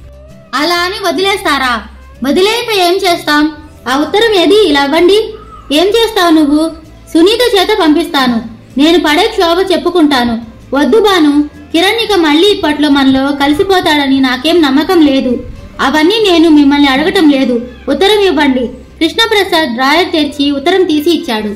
అలా అని వదిలేస్తారా వదిలేక ఏం చేస్తాం ఆ ఉత్తరం ఏది ఇలా ఇవ్వండి ఏం చేస్తావు నువ్వు సునీత చేత పంపిస్తాను నేను పడే క్షోభ చెప్పుకుంటాను వద్దు బాను కిరణ్ ఇక మళ్ళీ ఇప్పట్లో మనలో కలిసిపోతాడని నాకేం నమ్మకం లేదు అవన్నీ నేను మిమ్మల్ని అడగటం లేదు ఉత్తరం ఇవ్వండి కృష్ణప్రసాద్ డ్రాయర్ తెరిచి ఉత్తరం తీసి ఇచ్చాడు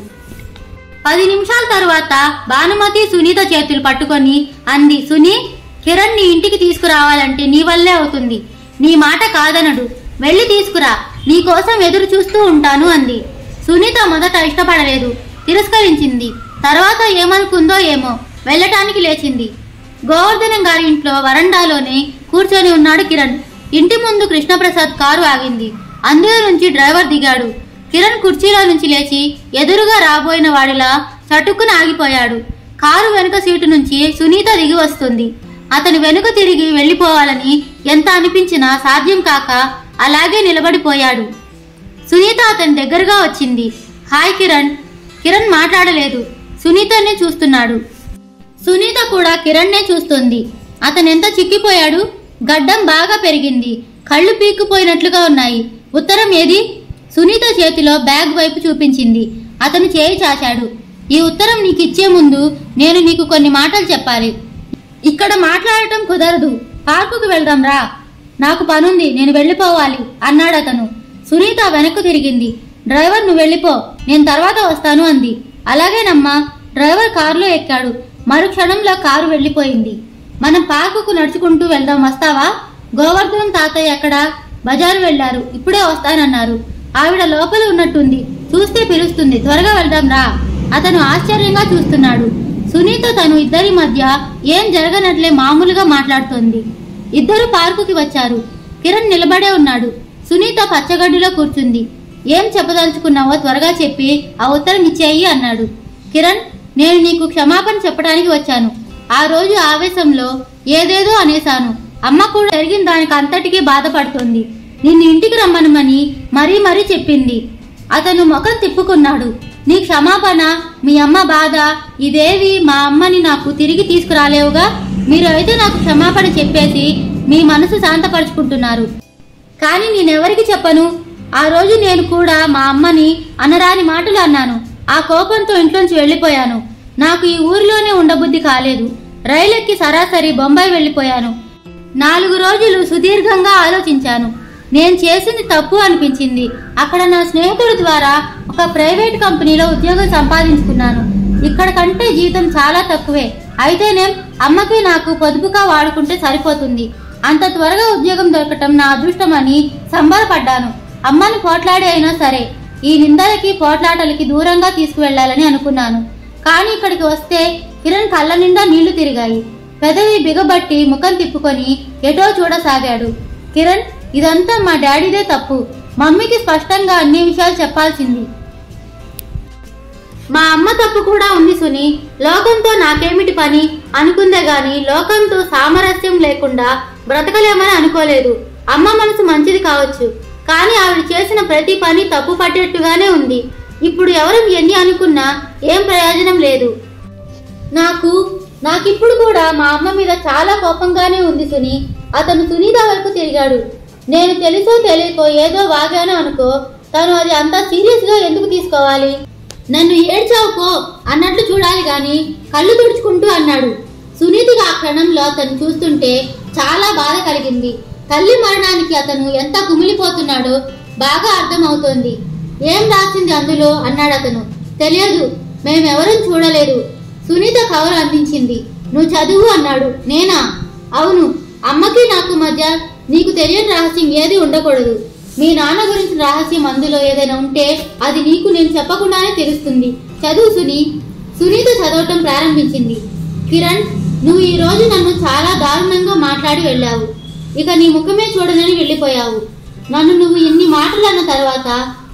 పది నిమిషాల తరువాత భానుమతి సునీత చేతులు పట్టుకొని అంది సునీ కిరణ్ నీ ఇంటికి తీసుకురావాలంటే నీ వల్లే అవుతుంది నీ మాట కాదనడు వెళ్ళి తీసుకురా నీ కోసం ఎదురు చూస్తూ ఉంటాను అంది సునీత మొదట ఇష్టపడలేదు తిరస్కరించింది తర్వాత ఏమనుకుందో ఏమో వెళ్ళటానికి లేచింది గోవర్ధనం గారి ఇంట్లో వరండాలోనే కూర్చొని ఉన్నాడు కిరణ్ ఇంటి ముందు కృష్ణప్రసాద్ కారు ఆగింది అందులో నుంచి డ్రైవర్ దిగాడు కిరణ్ కుర్చీలో నుంచి లేచి ఎదురుగా రాబోయిన వాడిలా చటుక్కున ఆగిపోయాడు కారు వెనుక సీటు నుంచి సునీత దిగి వస్తుంది అతను వెనుక తిరిగి వెళ్ళిపోవాలని ఎంత అనిపించినా సాధ్యం కాక అలాగే నిలబడిపోయాడు సునీత అతని దగ్గరగా వచ్చింది హాయ్ కిరణ్ కిరణ్ మాట్లాడలేదు సునీతనే చూస్తున్నాడు సునీత కూడా కిరణ్నే చూస్తుంది అతనెంత చిక్కిపోయాడు గడ్డం బాగా పెరిగింది కళ్ళు పీక్కుపోయినట్లుగా ఉన్నాయి ఉత్తరం ఏది సునీత చేతిలో బ్యాగ్ వైపు చూపించింది అతను చేయి చాచాడు ఈ ఉత్తరం నీకు ఇచ్చే ముందు నేను నీకు కొన్ని మాటలు చెప్పాలి ఇక్కడ మాట్లాడటం కుదరదు పార్కుకు వెళ్దాం రా నాకు పనుంది నేను వెళ్ళిపోవాలి అన్నాడు అతను సునీత వెనక్కు తిరిగింది డ్రైవర్ నువ్వు వెళ్ళిపో నేను తర్వాత వస్తాను అంది అలాగేనమ్మా డ్రైవర్ కారులో ఎక్కాడు మరు క్షణంలో కారు వెళ్ళిపోయింది మనం పార్కుకు నడుచుకుంటూ వెళ్దాం వస్తావా గోవర్ధనం తాతయ్య ఎక్కడ బజారు వెళ్లారు ఇప్పుడే వస్తానన్నారు ఆవిడ లోపల ఉన్నట్టుంది చూస్తే పిలుస్తుంది త్వరగా వెళ్దాం రా అతను ఆశ్చర్యంగా చూస్తున్నాడు సునీత తను ఇద్దరి మధ్య ఏం జరగనట్లే మామూలుగా మాట్లాడుతోంది ఇద్దరు పార్కుకి వచ్చారు కిరణ్ నిలబడే ఉన్నాడు సునీత పచ్చగడ్డిలో కూర్చుంది ఏం చెప్పదలుచుకున్నావో త్వరగా చెప్పి ఆ ఉత్తరం ఇచ్చేయి అన్నాడు కిరణ్ నేను నీకు క్షమాపణ చెప్పడానికి వచ్చాను ఆ రోజు ఆవేశంలో ఏదేదో అనేశాను అమ్మ కూడా జరిగిన దానికి అంతటికీ బాధపడుతోంది నిన్ను ఇంటికి రమ్మనమని మరీ మరీ చెప్పింది అతను ముఖం తిప్పుకున్నాడు నీ క్షమాపణ మీ అమ్మ బాధ ఇదేవి మా అమ్మని నాకు తిరిగి తీసుకురాలేవుగా మీరు అయితే నాకు క్షమాపణ చెప్పేసి మీ మనసు శాంతపరుచుకుంటున్నారు కానీ నేనెవరికి చెప్పను ఆ రోజు నేను కూడా మా అమ్మని అనరాని మాటలు అన్నాను ఆ కోపంతో ఇంట్లోంచి వెళ్ళిపోయాను నాకు ఈ ఊరిలోనే ఉండబుద్ధి కాలేదు రైలెక్కి సరాసరి బొంబాయి వెళ్ళిపోయాను నాలుగు రోజులు సుదీర్ఘంగా ఆలోచించాను నేను చేసింది తప్పు అనిపించింది అక్కడ నా స్నేహితుడి ద్వారా ఒక ప్రైవేట్ కంపెనీలో ఉద్యోగం సంపాదించుకున్నాను ఇక్కడ కంటే జీతం చాలా తక్కువే అయితేనేం అమ్మకి నాకు పొదుపుగా వాడుకుంటే సరిపోతుంది అంత త్వరగా ఉద్యోగం దొరకటం నా అదృష్టమని సంబరపడ్డాను అమ్మని పోట్లాడి అయినా సరే ఈ నిందలకి పోట్లాటలకి దూరంగా తీసుకువెళ్లాలని అనుకున్నాను కానీ ఇక్కడికి వస్తే కిరణ్ కళ్ళ నిండా నీళ్లు తిరిగాయి పెదవి బిగబట్టి ముఖం తిప్పుకొని ఎటో చూడసాగాడు కిరణ్ ఇదంతా మా డాడీదే తప్పు మమ్మీకి స్పష్టంగా అన్ని విషయాలు చెప్పాల్సింది మా అమ్మ తప్పు కూడా ఉంది సుని లోకంతో నాకేమిటి పని అనుకుందే గాని లోకంతో సామరస్యం లేకుండా బ్రతకలేమని అనుకోలేదు అమ్మ మనసు మంచిది కావచ్చు కానీ ఆవిడ చేసిన ప్రతి పని తప్పు పట్టేట్టుగానే ఉంది ఇప్పుడు ఎవరు ఎన్ని అనుకున్నా ఏం ప్రయోజనం లేదు నాకు నాకిప్పుడు కూడా మా అమ్మ మీద చాలా కోపంగానే ఉంది సుని అతను సునీత వరకు తిరిగాడు నేను తెలుసో తెలియకో ఏదో వాగాను అనుకో తను అది అంత సీరియస్ గా ఎందుకు తీసుకోవాలి నన్ను ఏడ్చావుకో అన్నట్లు చూడాలి గాని కళ్ళు తుడుచుకుంటూ అన్నాడు సునీతిగా ఆ క్షణంలో అతను చూస్తుంటే చాలా బాధ కలిగింది తల్లి మరణానికి అతను ఎంత కుమిలిపోతున్నాడో బాగా అర్థమవుతోంది ఏం రాసింది అందులో అన్నాడు అతను తెలియదు మేమెవరూ చూడలేదు సునీత కవర్ అందించింది నువ్వు చదువు అన్నాడు నేనా అవును అమ్మకి నాకు మధ్య నీకు తెలియని రహస్యం ఏది ఉండకూడదు మీ నాన్న గురించి రహస్యం అందులో ఏదైనా ఉంటే అది నీకు నేను చెప్పకుండానే తెలుస్తుంది చదువు సుని సునీత చదవటం ప్రారంభించింది కిరణ్ నువ్వు ఈ రోజు నన్ను చాలా దారుణంగా మాట్లాడి వెళ్ళావు ఇక నీ ముఖమే చూడనని వెళ్ళిపోయావు నన్ను నువ్వు ఇన్ని మాటలు అన్న తర్వాత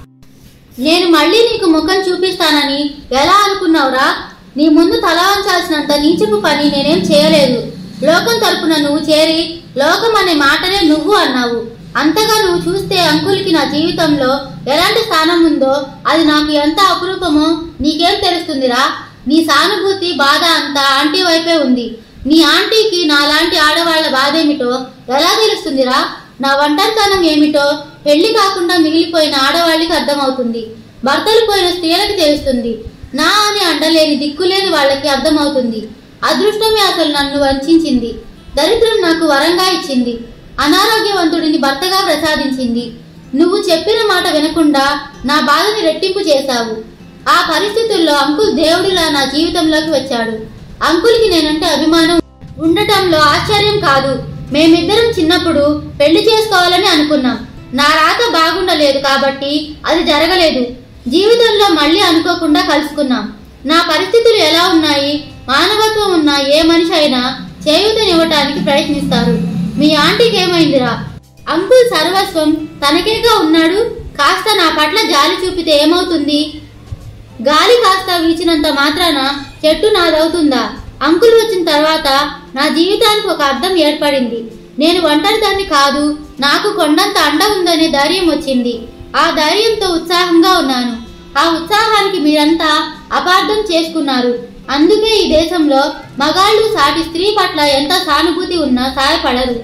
నేను మళ్ళీ నీకు ముఖం చూపిస్తానని ఎలా అనుకున్నావురా నీ ముందు తల వంచాల్సినంత నీచపు పని నేనేం చేయలేదు లోకం తరపున నువ్వు చేరి లోకం అనే మాటనే నువ్వు అన్నావు అంతగా నువ్వు చూస్తే అంకుల్కి నా జీవితంలో ఎలాంటి స్థానం ఉందో అది నాకు ఎంత అపురూపమో నీకేం తెలుస్తుందిరా నీ సానుభూతి బాధ అంతా ఆంటీ వైపే ఉంది నీ ఆంటీకి నాలాంటి ఆడవాళ్ల బాధ ఏమిటో ఎలా తెలుస్తుందిరా నా ఒంటరితనం ఏమిటో పెళ్లి కాకుండా మిగిలిపోయిన ఆడవాళ్ళకి అర్థమవుతుంది భర్తలు పోయిన స్త్రీలకు తెలుస్తుంది నా అని అండలేని దిక్కులేని వాళ్ళకి అర్థమవుతుంది అదృష్టమే అసలు నన్ను వంచింది దరిద్రం నాకు వరంగా ఇచ్చింది అనారోగ్యవంతుడిని భర్తగా ప్రసాదించింది నువ్వు చెప్పిన మాట వినకుండా నా బాధని రెట్టింపు చేశావు ఆ పరిస్థితుల్లో అంకుల్ దేవుడిలా నా జీవితంలోకి వచ్చాడు అంకుల్కి నేనంటే అభిమానం ఉండటంలో ఆశ్చర్యం కాదు మేమిద్దరం చిన్నప్పుడు పెళ్లి చేసుకోవాలని అనుకున్నాం నా రాత బాగుండలేదు కాబట్టి అది జరగలేదు జీవితంలో మళ్ళీ అనుకోకుండా కలుసుకున్నాం నా పరిస్థితులు ఎలా ఉన్నాయి మానవత్వం ఉన్న ఏ మనిషి అయినా చేయూతనివ్వటానికి ప్రయత్నిస్తారు మీ ఆంటీకి ఏమైందిరా అంకుల్ సర్వస్వం తనకేగా ఉన్నాడు కాస్త నా పట్ల జాలి చూపితే ఏమవుతుంది గాలి కాస్త వీచినంత మాత్రాన చెట్టు నాదవుతుందా అంకుల్ వచ్చిన తర్వాత నా జీవితానికి ఒక అర్థం ఏర్పడింది నేను ఒంటరిదాన్ని కాదు నాకు కొండంత అండ ఉందనే ధైర్యం వచ్చింది ఆ ధైర్యంతో ఉత్సాహంగా ఉన్నాను ఆ ఉత్సాహానికి మీరంతా అపార్థం చేసుకున్నారు అందుకే ఈ దేశంలో మగాళ్ళు సాటి స్త్రీ పట్ల ఎంత సానుభూతి ఉన్నా సాయపడరు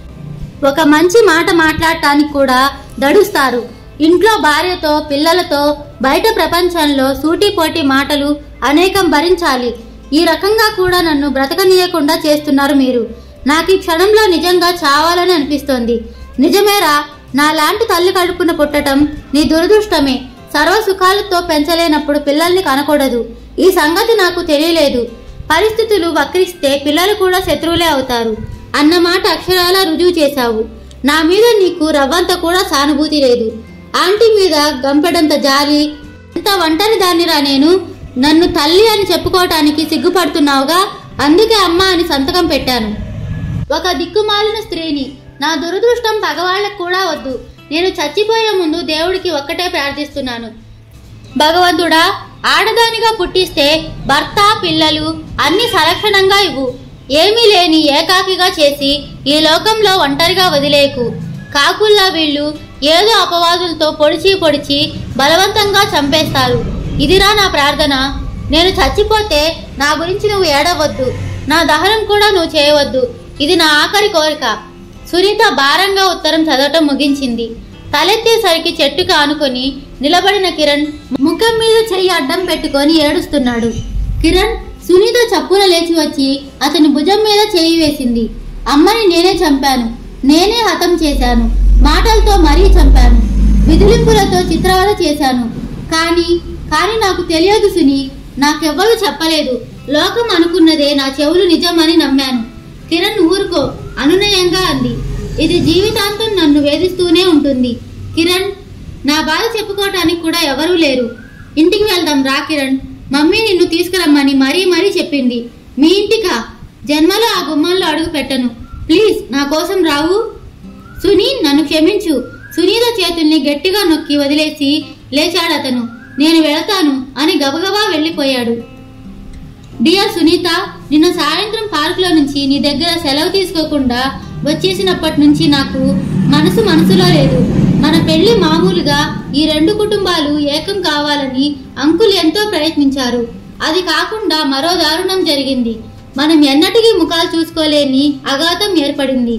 ఒక మంచి మాట మాట్లాడటానికి కూడా దడుస్తారు ఇంట్లో భార్యతో పిల్లలతో బయట ప్రపంచంలో సూటిపోటి మాటలు అనేకం భరించాలి ఈ రకంగా కూడా నన్ను బ్రతకనీయకుండా చేస్తున్నారు మీరు నాకు ఈ క్షణంలో నిజంగా చావాలని అనిపిస్తోంది నిజమేరా నా లాంటి తల్లి కడుపున పుట్టటం నీ దురదృష్టమే సర్వ సుఖాలతో పెంచలేనప్పుడు పిల్లల్ని కనకూడదు ఈ సంగతి నాకు తెలియలేదు పరిస్థితులు వక్రిస్తే పిల్లలు కూడా శత్రువులే అవుతారు అన్నమాట అక్షరాలా రుజువు చేశావు నా మీద నీకు రవ్వంత కూడా సానుభూతి లేదు ఆంటీ మీద గంపెడంత జాలి ఎంత ఒంటరి దాన్నిరా నేను నన్ను తల్లి అని చెప్పుకోవటానికి సిగ్గుపడుతున్నావుగా అందుకే అమ్మ అని సంతకం పెట్టాను ఒక దిక్కుమాలిన స్త్రీని నా దురదృష్టం పగవాళ్ళకు కూడా వద్దు నేను చచ్చిపోయే ముందు దేవుడికి ఒక్కటే ప్రార్థిస్తున్నాను భగవంతుడా ఆడదానిగా పుట్టిస్తే భర్త పిల్లలు అన్ని సలక్షణంగా ఇవ్వు ఏమీ లేని ఏకాకిగా చేసి ఈ లోకంలో ఒంటరిగా వదిలేకు కాకుల్లా వీళ్ళు ఏదో అపవాదులతో పొడిచి పొడిచి బలవంతంగా చంపేస్తారు ఇదిరా నా ప్రార్థన నేను చచ్చిపోతే నా గురించి నువ్వు ఏడవద్దు నా దహనం కూడా నువ్వు చేయవద్దు ఇది నా ఆఖరి కోరిక సునీత భారంగా ఉత్తరం చదవటం ముగించింది తలెత్తేసరికి చెట్టుకు ఆనుకొని నిలబడిన కిరణ్ ముఖం మీద చెయ్యి అడ్డం పెట్టుకొని ఏడుస్తున్నాడు కిరణ్ సునీత చప్పున లేచి వచ్చి అతని భుజం మీద చేయి వేసింది అమ్మని నేనే చంపాను నేనే హతం చేశాను మాటలతో మరీ చంపాను విదిలింపులతో చిత్రవద చేశాను కానీ కానీ నాకు తెలియదు సుని నాకెవ్వరూ చెప్పలేదు లోకం అనుకున్నదే నా చెవులు నిజమని నమ్మాను కిరణ్ ఊరుకో అనునయంగా అంది ఇది జీవితాంతం నన్ను వేధిస్తూనే ఉంటుంది కిరణ్ నా బాధ చెప్పుకోవటానికి కూడా ఎవరూ లేరు ఇంటికి వెళ్దాం రా కిరణ్ మమ్మీ నిన్ను తీసుకురమ్మని మరీ మరీ చెప్పింది మీ ఇంటికా జన్మలో ఆ గుమ్మంలో అడుగు పెట్టను ప్లీజ్ నా కోసం రావు సునీ నన్ను క్షమించు సునీత చేతుల్ని గట్టిగా నొక్కి వదిలేసి లేచాడు అతను నేను వెళతాను అని గబగబా వెళ్ళిపోయాడు డియర్ సునీత నిన్న సాయంత్రం పార్కులో నుంచి నీ దగ్గర సెలవు తీసుకోకుండా వచ్చేసినప్పటి నుంచి నాకు మనసు మనసులో లేదు మన పెళ్లి మామూలుగా ఈ రెండు కుటుంబాలు ఏకం కావాలని అంకుల్ ఎంతో ప్రయత్నించారు అది కాకుండా మరో దారుణం జరిగింది మనం ఎన్నటికీ ముఖాలు చూసుకోలేని అఘాతం ఏర్పడింది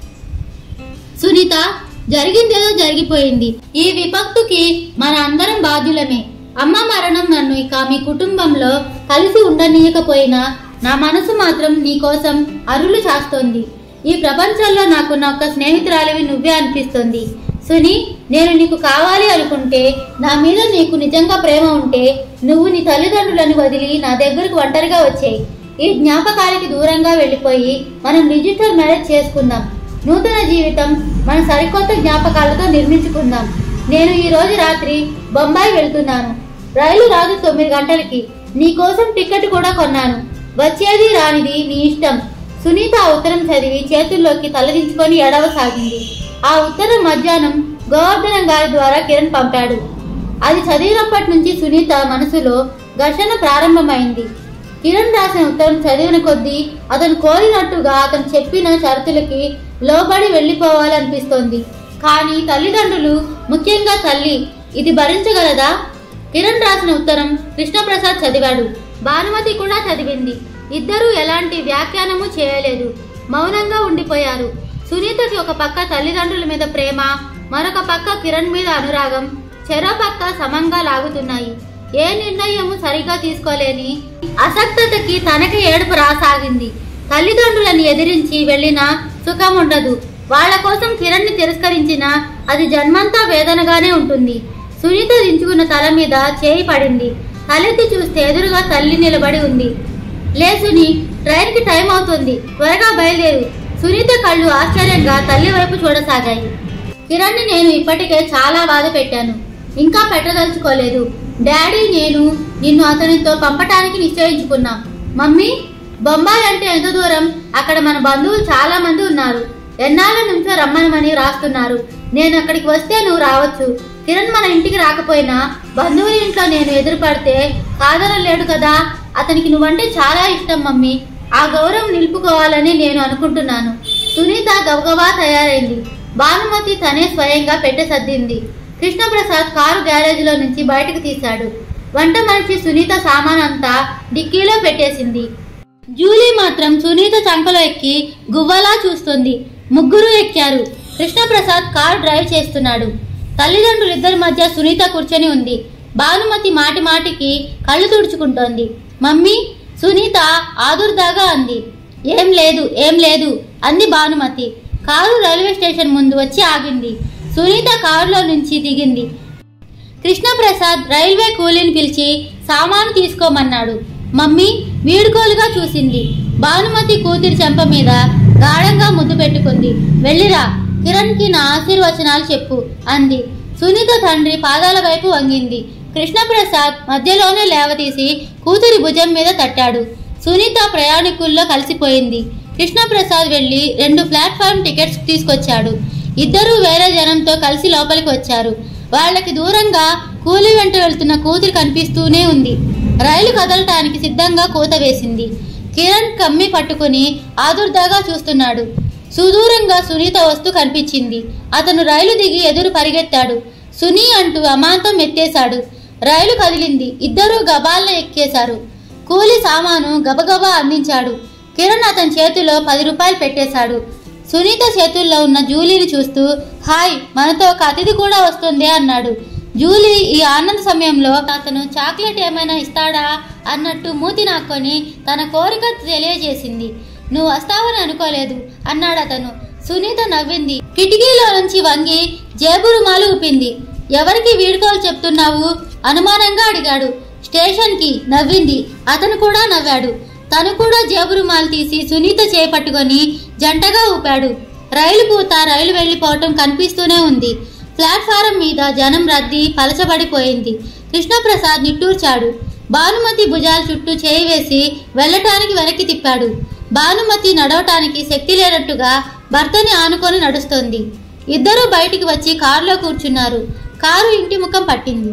సునీత జరిగిందేదో జరిగిపోయింది ఈ విపత్తుకి మన అందరం బాధ్యులమే అమ్మ మరణం నన్ను ఇక మీ కుటుంబంలో కలిసి ఉండనీయకపోయినా నా మనసు మాత్రం నీ కోసం అరులు చాస్తోంది ఈ ప్రపంచంలో నాకున్న ఒక్క స్నేహితురాలివి నువ్వే అనిపిస్తుంది సుని నేను నీకు కావాలి అనుకుంటే నా మీద నీకు నిజంగా ప్రేమ ఉంటే నువ్వు నీ తల్లిదండ్రులను వదిలి నా దగ్గరకు ఒంటరిగా వచ్చేయి ఈ జ్ఞాపకాలకి దూరంగా వెళ్ళిపోయి మనం డిజిటల్ మ్యారేజ్ చేసుకుందాం నూతన జీవితం మన సరికొత్త జ్ఞాపకాలతో నిర్మించుకుందాం నేను ఈ రోజు రాత్రి బొంబాయి వెళ్తున్నాను రైలు రాదు తొమ్మిది గంటలకి నీ కోసం టికెట్ కూడా కొన్నాను వచ్చేది రానిది నీ ఇష్టం సునీత ఆ ఉత్తరం చదివి చేతుల్లోకి తలదించుకొని ఎడవసాగింది ఆ ఉత్తరం మధ్యాహ్నం గోవర్ధనం గారి ద్వారా కిరణ్ పంపాడు అది చదివినప్పటి నుంచి సునీత మనసులో ఘర్షణ ప్రారంభమైంది కిరణ్ రాసిన ఉత్తరం చదివిన కొద్దీ అతను కోరినట్టుగా అతను చెప్పిన షరతులకి లోబడి వెళ్ళిపోవాలనిపిస్తోంది కానీ తల్లిదండ్రులు ముఖ్యంగా తల్లి ఇది భరించగలదా కిరణ్ రాసిన ఉత్తరం కృష్ణప్రసాద్ చదివాడు భానుమతి కూడా చదివింది ఇద్దరూ ఎలాంటి వ్యాఖ్యానము చేయలేదు మౌనంగా ఉండిపోయారు సునీతకి ఒక పక్క తల్లిదండ్రుల మీద ప్రేమ మరొక పక్క కిరణ్ మీద అనురాగం చెరో పక్క సమంగా లాగుతున్నాయి ఏ నిర్ణయము సరిగా తీసుకోలేని అసక్తతకి తనకి ఏడుపు రాసాగింది తల్లిదండ్రులను ఎదిరించి వెళ్ళినా సుఖం ఉండదు వాళ్ళ కోసం కిరణ్ ని తిరస్కరించినా అది జన్మంతా వేదనగానే ఉంటుంది సునీత దించుకున్న తల మీద చేయి పడింది తలెత్తి చూస్తే ఎదురుగా తల్లి నిలబడి ఉంది లే సుని ట్రైన్ కి టైం అవుతుంది త్వరగా బయలుదేరు సునీత కళ్ళు ఆశ్చర్యంగా తల్లి వైపు చూడసాగాయి కిరణ్ ని నేను ఇప్పటికే చాలా బాధ పెట్టాను ఇంకా పెట్టదలుచుకోలేదు డాడీ నేను నిన్ను అతనితో పంపటానికి నిశ్చయించుకున్నాం మమ్మీ బొంబాయి అంటే ఎంత దూరం అక్కడ మన బంధువులు చాలా మంది ఉన్నారు ఎన్నాళ్ళ నుంచో రమ్మనమని రాస్తున్నారు నేను అక్కడికి వస్తే నువ్వు రావచ్చు కిరణ్ మన ఇంటికి రాకపోయినా బంధువుల ఇంట్లో నేను ఎదురుపడితే కాదనలేడు కదా అతనికి నువ్వంటే చాలా ఇష్టం మమ్మీ ఆ గౌరవం నిలుపుకోవాలని నేను అనుకుంటున్నాను సునీత గబగబా తయారైంది భానుమతి తనే స్వయంగా పెట్టె సర్దింది కృష్ణప్రసాద్ కారు గ్యారేజ్లో నుంచి బయటకు తీశాడు వంట మనిషి సునీత సామాన్ అంతా డిక్కీలో పెట్టేసింది జూలీ మాత్రం సునీత చంకలో ఎక్కి గువ్వలా చూస్తుంది ముగ్గురు ఎక్కారు కృష్ణప్రసాద్ కారు డ్రైవ్ చేస్తున్నాడు తల్లిదండ్రులిద్దరి మధ్య సునీత కూర్చొని ఉంది భానుమతి మాటి మాటికి కళ్ళు తుడుచుకుంటోంది మమ్మీ సునీత ఆదుర్దాగా అంది ఏం లేదు ఏం లేదు అంది భానుమతి కారు రైల్వే స్టేషన్ ముందు వచ్చి ఆగింది సునీత కారులో నుంచి దిగింది కృష్ణప్రసాద్ రైల్వే కూలీని పిలిచి సామాను తీసుకోమన్నాడు మమ్మీ వీడుకోలుగా చూసింది భానుమతి కూతురి చెంప మీద గాఢంగా ముద్దు పెట్టుకుంది వెళ్ళిరా కిరణ్ కి నా ఆశీర్వచనాలు చెప్పు అంది సునీత తండ్రి పాదాల వైపు వంగింది కృష్ణప్రసాద్ మధ్యలోనే లేవతీసి కూతురి భుజం మీద తట్టాడు సునీత ప్రయాణికుల్లో కలిసిపోయింది కృష్ణప్రసాద్ వెళ్లి రెండు ప్లాట్ఫామ్ టికెట్స్ తీసుకొచ్చాడు ఇద్దరూ వేరే జనంతో కలిసి లోపలికి వచ్చారు వాళ్ళకి దూరంగా కూలి వెంట వెళ్తున్న కూతురు కనిపిస్తూనే ఉంది రైలు కదలటానికి సిద్ధంగా కూత వేసింది కిరణ్ కమ్మి పట్టుకుని ఆదుర్దాగా చూస్తున్నాడు సుదూరంగా సునీత వస్తూ కనిపించింది అతను రైలు దిగి ఎదురు పరిగెత్తాడు సునీ అంటూ అమాంతం ఎత్తేశాడు రైలు కదిలింది ఇద్దరూ గబాల్లో ఎక్కేశారు కూలి సామాను గబగబా అందించాడు కిరణ్ అతని చేతిలో పది రూపాయలు పెట్టేశాడు సునీత చేతుల్లో ఉన్న జూలీని చూస్తూ హాయ్ మనతో ఒక అతిథి కూడా వస్తుంది అన్నాడు జూలీ ఈ ఆనంద సమయంలో అతను చాక్లెట్ ఏమైనా ఇస్తాడా అన్నట్టు మూతి నాక్కొని తన కోరిక తెలియజేసింది నువ్వు వస్తావని అనుకోలేదు అన్నాడు అతను సునీత నవ్వింది కిటికీలో నుంచి వంగి జేబు రుమాలు ఊపింది ఎవరికి వీడుకోలు చెప్తున్నావు అనుమానంగా అడిగాడు స్టేషన్కి నవ్వింది అతను కూడా నవ్వాడు తను కూడా జేబు రుమాలు తీసి సునీత చేపట్టుకొని జంటగా ఊపాడు రైలు కూత రైలు వెళ్ళిపోవటం కనిపిస్తూనే ఉంది ప్లాట్ఫారం మీద జనం రద్దీ పలచబడిపోయింది కృష్ణప్రసాద్ నిట్టూర్చాడు భానుమతి భుజాల చుట్టూ చేయి వేసి వెళ్ళటానికి వెనక్కి తిప్పాడు భానుమతి నడవటానికి శక్తి లేనట్టుగా భర్తని ఆనుకొని నడుస్తోంది ఇద్దరూ బయటికి వచ్చి కారులో కూర్చున్నారు కారు ఇంటి ముఖం పట్టింది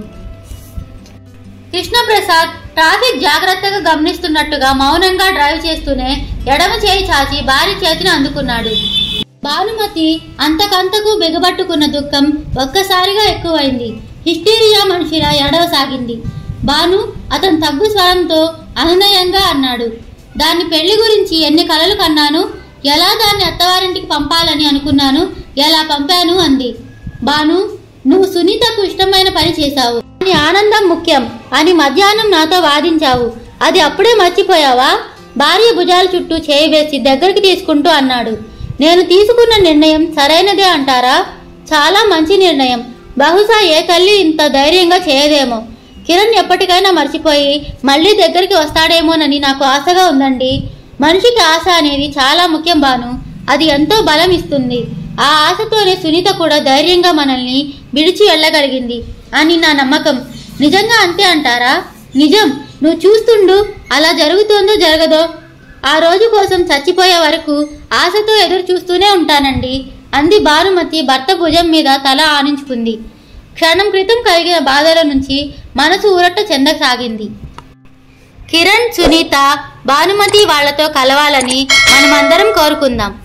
కృష్ణప్రసాద్ ట్రాఫిక్ జాగ్రత్తగా గమనిస్తున్నట్టుగా మౌనంగా డ్రైవ్ చేస్తూనే ఎడమ చేయి చాచి భార్య చేతిని అందుకున్నాడు భానుమతి అంతకంతకు బిగబట్టుకున్న దుఃఖం ఒక్కసారిగా ఎక్కువైంది హిస్టీరియా మనిషిలా ఎడవసాగింది భాను అతను తగ్గు స్వరంతో అనునయంగా అన్నాడు దాని పెళ్లి గురించి ఎన్ని కలలు కన్నాను ఎలా దాన్ని అత్తవారింటికి పంపాలని అనుకున్నాను ఎలా పంపాను అంది భాను నువ్వు సునీతకు ఇష్టమైన పని చేశావు నీ ఆనందం ముఖ్యం అని మధ్యాహ్నం నాతో వాదించావు అది అప్పుడే మర్చిపోయావా భార్య భుజాల చుట్టూ చేయి వేసి దగ్గరికి తీసుకుంటూ అన్నాడు నేను తీసుకున్న నిర్ణయం సరైనదే అంటారా చాలా మంచి నిర్ణయం బహుశా ఏ తల్లి ఇంత ధైర్యంగా చేయదేమో కిరణ్ ఎప్పటికైనా మర్చిపోయి మళ్ళీ దగ్గరికి వస్తాడేమోనని నాకు ఆశగా ఉందండి మనిషికి ఆశ అనేది చాలా ముఖ్యం బాను అది ఎంతో బలం ఇస్తుంది ఆ ఆశతోనే సునీత కూడా ధైర్యంగా మనల్ని విడిచి వెళ్ళగలిగింది అని నా నమ్మకం నిజంగా అంతే అంటారా నిజం నువ్వు చూస్తుండు అలా జరుగుతోందో జరగదో ఆ రోజు కోసం చచ్చిపోయే వరకు ఆశతో ఎదురు చూస్తూనే ఉంటానండి అంది భానుమతి భర్త భుజం మీద తల ఆనించుకుంది క్షణం క్రితం కలిగిన బాధల నుంచి మనసు ఊరట చెందసాగింది కిరణ్ సునీత భానుమతి వాళ్లతో కలవాలని మనమందరం కోరుకుందాం